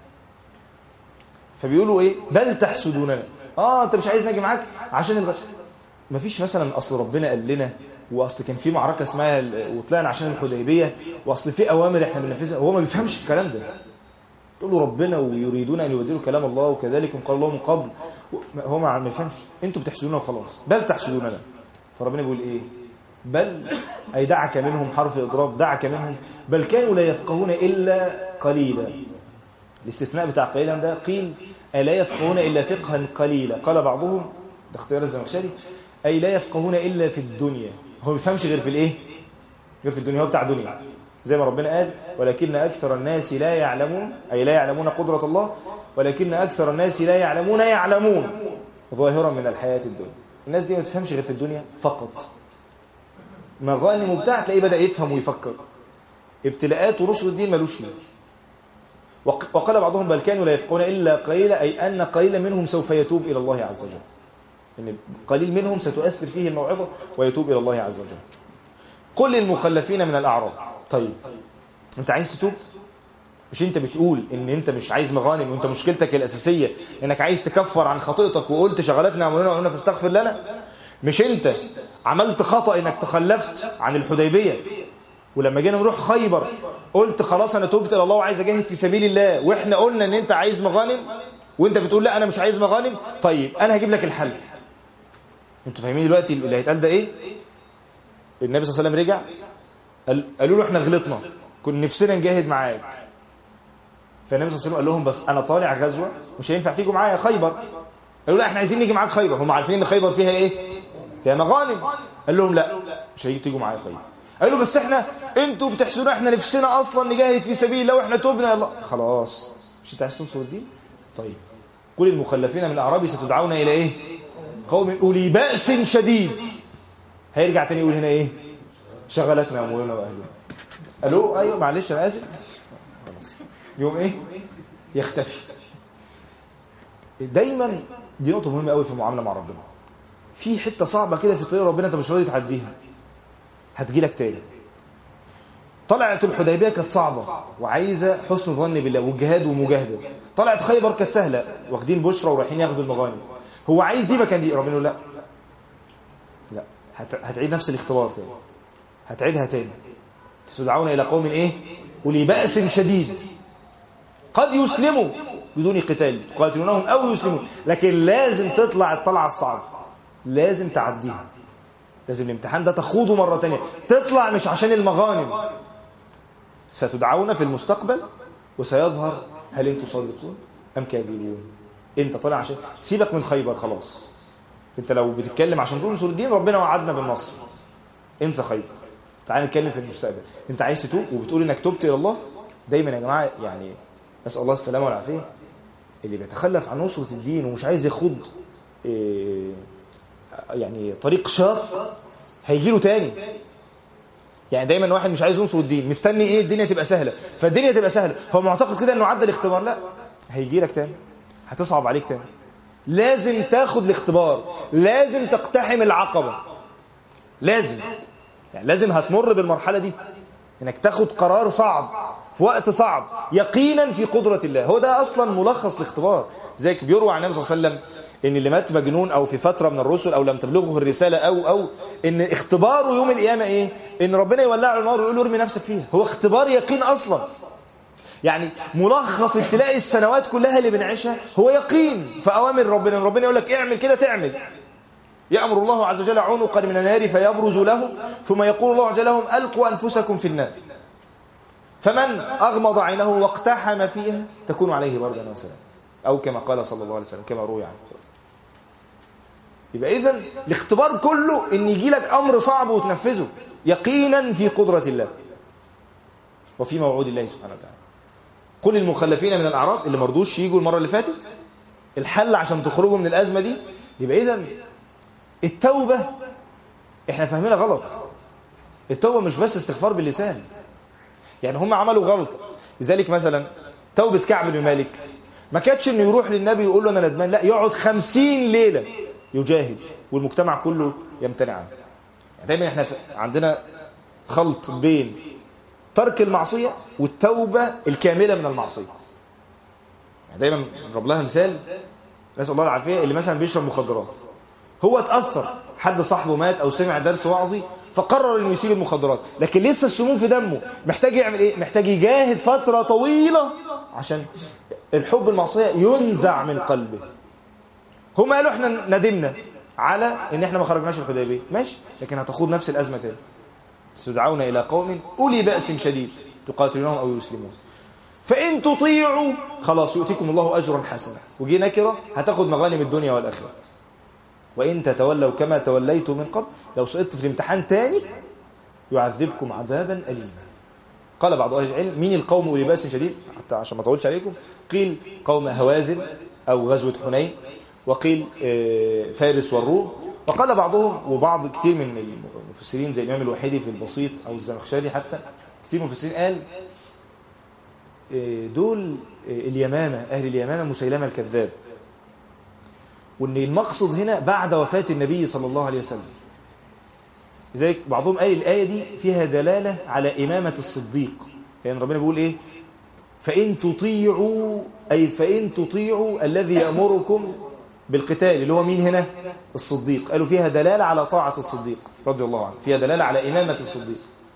فبيقولوا ايه بل تحسدوننا اه انت مش عايز ناجي معاك عشان الغش مفيش مثلا اصل ربنا قال لنا واصل كان في معركه اسمها ال- وطلعنا عشان الحديبيه واصل في اوامر احنا بننفذها هو ما بيفهمش الكلام ده تقول له ربنا ويريدون ان يبدلوا كلام الله وكذلك قال الله من قبل هو ما ما يفهمش انتوا بتحسدونا وخلاص بل تحسدوننا فربنا بيقول ايه بل اي دعك منهم حرف اضراب دعك منهم بل كانوا لا يفقهون الا قليلا الاستثناء بتاع قليلا ده قيل ألا يفقهون إلا فقها قليلا قال بعضهم ده اختيار الزمخشري أي لا يفقهون إلا في الدنيا هو ما بيفهمش غير في الإيه غير في الدنيا هو بتاع دنيا زي ما ربنا قال ولكن أكثر الناس لا يعلمون أي لا يعلمون قدرة الله ولكن أكثر الناس لا يعلمون يعلمون ظاهرا من الحياة الدنيا الناس دي ما تفهمش غير في الدنيا فقط مغانم وبتاع تلاقيه بدأ يفهم ويفكر ابتلاءات ورسل الدين ملوش فيه وق- وقال بعضهم بل كانوا لا يفقهون إلا قليلا أي أن قليلا منهم سوف يتوب إلى الله عز وجل يعني قليل منهم ستؤثر فيه الموعظة ويتوب إلى الله عز وجل قل للمخلفين من الأعراب طيب أنت عايز تتوب مش انت بتقول ان انت مش عايز مغانم وانت مشكلتك الاساسيه انك عايز تكفر عن خطيئتك وقلت شغلتنا عملنا وقلنا فاستغفر لنا مش انت عملت خطا انك تخلفت عن الحديبيه ولما جينا نروح خيبر قلت خلاص انا تبت الى الله وعايز اجاهد في سبيل الله واحنا قلنا ان انت عايز مغانم وانت بتقول لا انا مش عايز مغانم طيب انا هجيب لك الحل انتوا فاهمين دلوقتي اللي هيتقال ده ايه النبي صلى الله عليه وسلم رجع قال قالوا له احنا غلطنا كنا نفسنا نجاهد معاك فالنبي صلى الله عليه وسلم قال لهم بس انا طالع غزوه مش هينفع تيجوا معايا خيبر قالوا لا احنا عايزين نيجي معاك خيبر هم عارفين ان خيبر فيها ايه فيها مغانم قال لهم لا مش هيجي تيجوا معايا خيبر قالوا بس احنا انتوا بتحسدونا احنا نفسنا اصلا نجاهد في سبيل الله واحنا تبنا الله خلاص مش انت عايز تنصر الدين طيب كل المخلفين من الاعراب ستدعون الى ايه قوم اولي باس شديد هيرجع تاني يقول هنا ايه شغلتنا امورنا واهلنا الو ايوه معلش انا اسف خلاص يوم ايه يختفي دايما دي نقطه مهمه قوي في المعامله مع ربنا في حته صعبه كده في طريق ربنا انت مش راضي تعديها هتجيلك تاني طلعت الحديبيه كانت صعبه وعايزه حسن ظن بالله والجهاد ومجاهده طلعت خيبر كانت سهله واخدين بشرى ورايحين ياخدوا المغانم هو عايز دي مكان دي ربنا يقول لا لا هت... هتعيد نفس الاختبار تاني هتعيدها تاني تدعون الى قوم ايه ولي بأس شديد قد يسلموا بدون قتال تقاتلونهم او يسلموا لكن لازم تطلع الطلعه الصعبه لازم تعديها لازم الامتحان ده تخوضه مرة تانية تطلع مش عشان المغانم ستدعون في المستقبل وسيظهر هل انتم صادقون ام كاذبون انت طالع عشان سيبك من خيبر خلاص انت لو بتتكلم عشان تنصر الدين ربنا وعدنا بالنصر انسى خيبر تعال نتكلم في المستقبل انت عايز تتوب وبتقول انك تبت الى الله دايما يا جماعه يعني نسال الله السلامه والعافيه اللي بيتخلف عن نصره الدين ومش عايز يخوض إيه يعني طريق شاق هيجي له تاني يعني دايما واحد مش عايز ينصر الدين مستني ايه الدنيا تبقى سهله فالدنيا تبقى سهله هو معتقد كده انه عدى الاختبار لا هيجي لك تاني هتصعب عليك تاني لازم تاخد الاختبار لازم تقتحم العقبه لازم يعني لازم هتمر بالمرحله دي انك تاخد قرار صعب في وقت صعب يقينا في قدره الله هو ده اصلا ملخص الاختبار زيك بيروى عن النبي صلى الله عليه وسلم ان اللي مات مجنون او في فتره من الرسل او لم تبلغه الرساله او او ان اختباره يوم القيامه ايه ان ربنا يولع له النار ويقول له ارمي نفسك فيها هو اختبار يقين اصلا يعني ملخص ابتلاء السنوات كلها اللي بنعيشها هو يقين في اوامر ربنا ربنا يقول لك اعمل كده تعمل يأمر الله عز وجل عنقا من النار فيبرز له ثم يقول الله عز وجل لهم ألقوا أنفسكم في النار فمن أغمض عينه واقتحم فيها تكون عليه بردا وسلام أو كما قال صلى الله عليه وسلم كما روي عنه يبقى إذن الاختبار كله إن يجي لك أمر صعب وتنفذه يقينا في قدرة الله وفي موعود الله سبحانه وتعالى كل المخلفين من الأعراب اللي مرضوش يجوا المرة اللي فاتت الحل عشان تخرجوا من الأزمة دي يبقى إذن التوبة احنا فاهمينها غلط التوبة مش بس استغفار باللسان يعني هم عملوا غلط لذلك مثلا توبة كعب بن مالك ما كانتش انه يروح للنبي ويقول له انا ندمان لا يقعد خمسين ليلة يجاهد والمجتمع كله يمتنع عنه يعني دايما احنا عندنا خلط بين ترك المعصية والتوبة الكاملة من المعصية يعني دايما نضرب لها مثال نسأل الله العافية اللي مثلا بيشرب مخدرات هو اتأثر حد صاحبه مات او سمع درس وعظي فقرر انه يسيب المخدرات لكن لسه السموم في دمه محتاج يعمل ايه محتاج يجاهد فترة طويلة عشان الحب المعصية ينزع من قلبه هم قالوا احنا ندمنا على ان احنا ما خرجناش الحديبيه ماشي لكن هتخوض نفس الازمه تاني تدعون الى قوم اولي باس شديد تقاتلونهم او يسلمون فان تطيعوا خلاص يؤتيكم الله اجرا حسنا وجي نكره هتاخد مغانم الدنيا والاخره وان تتولوا كما توليتم من قبل لو سقطت في الامتحان تاني يعذبكم عذابا اليما قال بعض اهل العلم مين القوم اولي باس شديد حتى عشان ما اطولش عليكم قيل قوم هوازن او غزوه حنين وقيل فارس والروم وقال بعضهم وبعض كتير من المفسرين زي الإمام الوحيدي في البسيط أو الزمخشري حتى كتير من المفسرين قال دول اليمامة أهل اليمامة مسيلمة الكذاب وأن المقصد هنا بعد وفاة النبي صلى الله عليه وسلم لذلك بعضهم قال الآية دي فيها دلالة على إمامة الصديق لأن يعني ربنا بيقول إيه فإن تطيعوا أي فإن تطيعوا الذي يأمركم بالقتال اللي هو مين هنا الصديق قالوا فيها دلالة على طاعة الصديق رضي الله عنه فيها دلالة على إمامة الصديق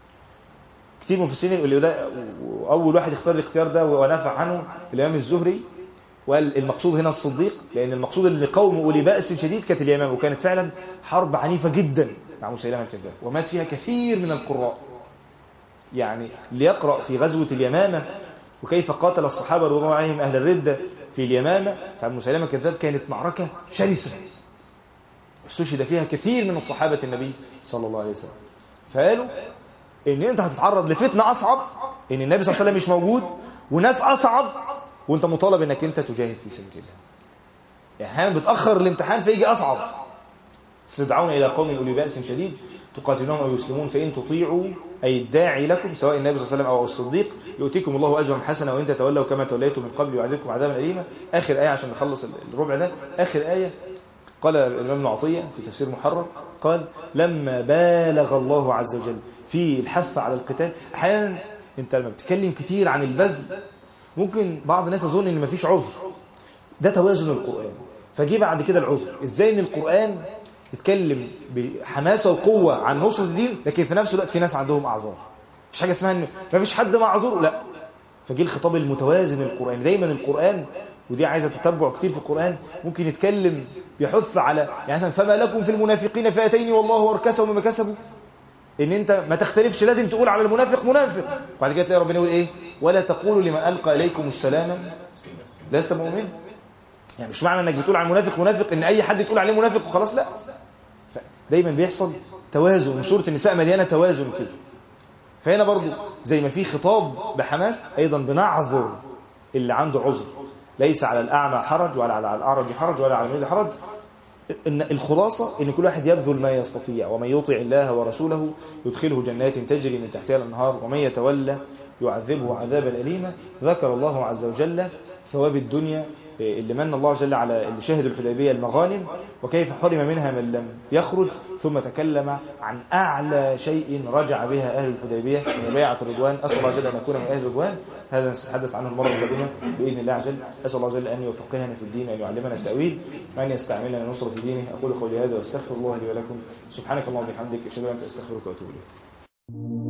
كتير من المفسرين اللي ده أول واحد اختار الاختيار ده ونفع عنه الإمام الزهري وقال المقصود هنا الصديق لأن المقصود اللي قوم أولي بأس شديد كانت اليمامة وكانت فعلا حرب عنيفة جدا مع مسيلمة الكذاب ومات فيها كثير من القراء يعني ليقرأ في غزوة اليمامة وكيف قاتل الصحابة رضي الله عليهم أهل الردة في اليمامة فمسيلمة الكذاب كانت معركة شرسة استشهد فيها كثير من الصحابة النبي صلى الله عليه وسلم فقالوا ان انت هتتعرض لفتنة اصعب ان النبي صلى الله عليه وسلم مش موجود وناس اصعب وانت مطالب انك انت تجاهد في سبيل الله يعني احيانا بتاخر الامتحان فيجي اصعب تدعون الى قوم اولي باس شديد تقاتلون او يسلمون فان تطيعوا اي الداعي لكم سواء النبي صلى الله عليه وسلم او الصديق يؤتيكم الله اجرا حسنا وان تتولوا كما توليتم من قبل يعذبكم عذابا اليما اخر ايه عشان نخلص الربع ده اخر ايه قال الامام ابن عطيه في تفسير محرر قال لما بالغ الله عز وجل في الحث على القتال احيانا انت لما بتتكلم كتير عن البذل ممكن بعض الناس يظن ان مفيش عذر ده توازن القران فجي بعد كده العذر ازاي ان القران يتكلم بحماسه وقوه عن نصره الدين لكن في نفس الوقت في ناس عندهم اعذار مش حاجه اسمها ان مفيش حد معذور لا فجي الخطاب المتوازن القراني دايما القران ودي عايزه تتبع كتير في القران ممكن يتكلم بيحث على يعني مثلا فما لكم في المنافقين فئتين والله اركسهم بما كسبوا ان انت ما تختلفش لازم تقول على المنافق منافق بعد كده تلاقي ربنا يقول ايه ولا تقولوا لمن القى اليكم السلام لست مؤمن يعني مش معنى انك بتقول على المنافق منافق ان اي حد تقول عليه منافق وخلاص لا دايما بيحصل توازن وسوره النساء مليانه توازن كده فهنا برضو زي ما في خطاب بحماس ايضا بنعذر اللي عنده عذر ليس على الاعمى حرج ولا على الاعرج حرج ولا على المريض حرج ان الخلاصه ان كل واحد يبذل ما يستطيع ومن يطع الله ورسوله يدخله جنات تجري من تحتها الانهار ومن يتولى يعذبه عذابا اليما ذكر الله عز وجل ثواب الدنيا اللي من الله جل على اللي شهد الحديبية المغانم وكيف حرم منها من لم يخرج ثم تكلم عن أعلى شيء رجع بها أهل الحديبية من بيعة الرضوان أسأل الله جل أن نكون من أهل الرضوان هذا نتحدث عنه المرة القادمة بإذن الله جل أسأل الله جل أن يفقهنا في الدين وأن يعلمنا التأويل وأن يستعملنا لنصرة دينه أقول قولي هذا واستغفر الله لي ولكم سبحانك اللهم وبحمدك أشهد أن لا إله إلا أنت أستغفرك وأتوب إليك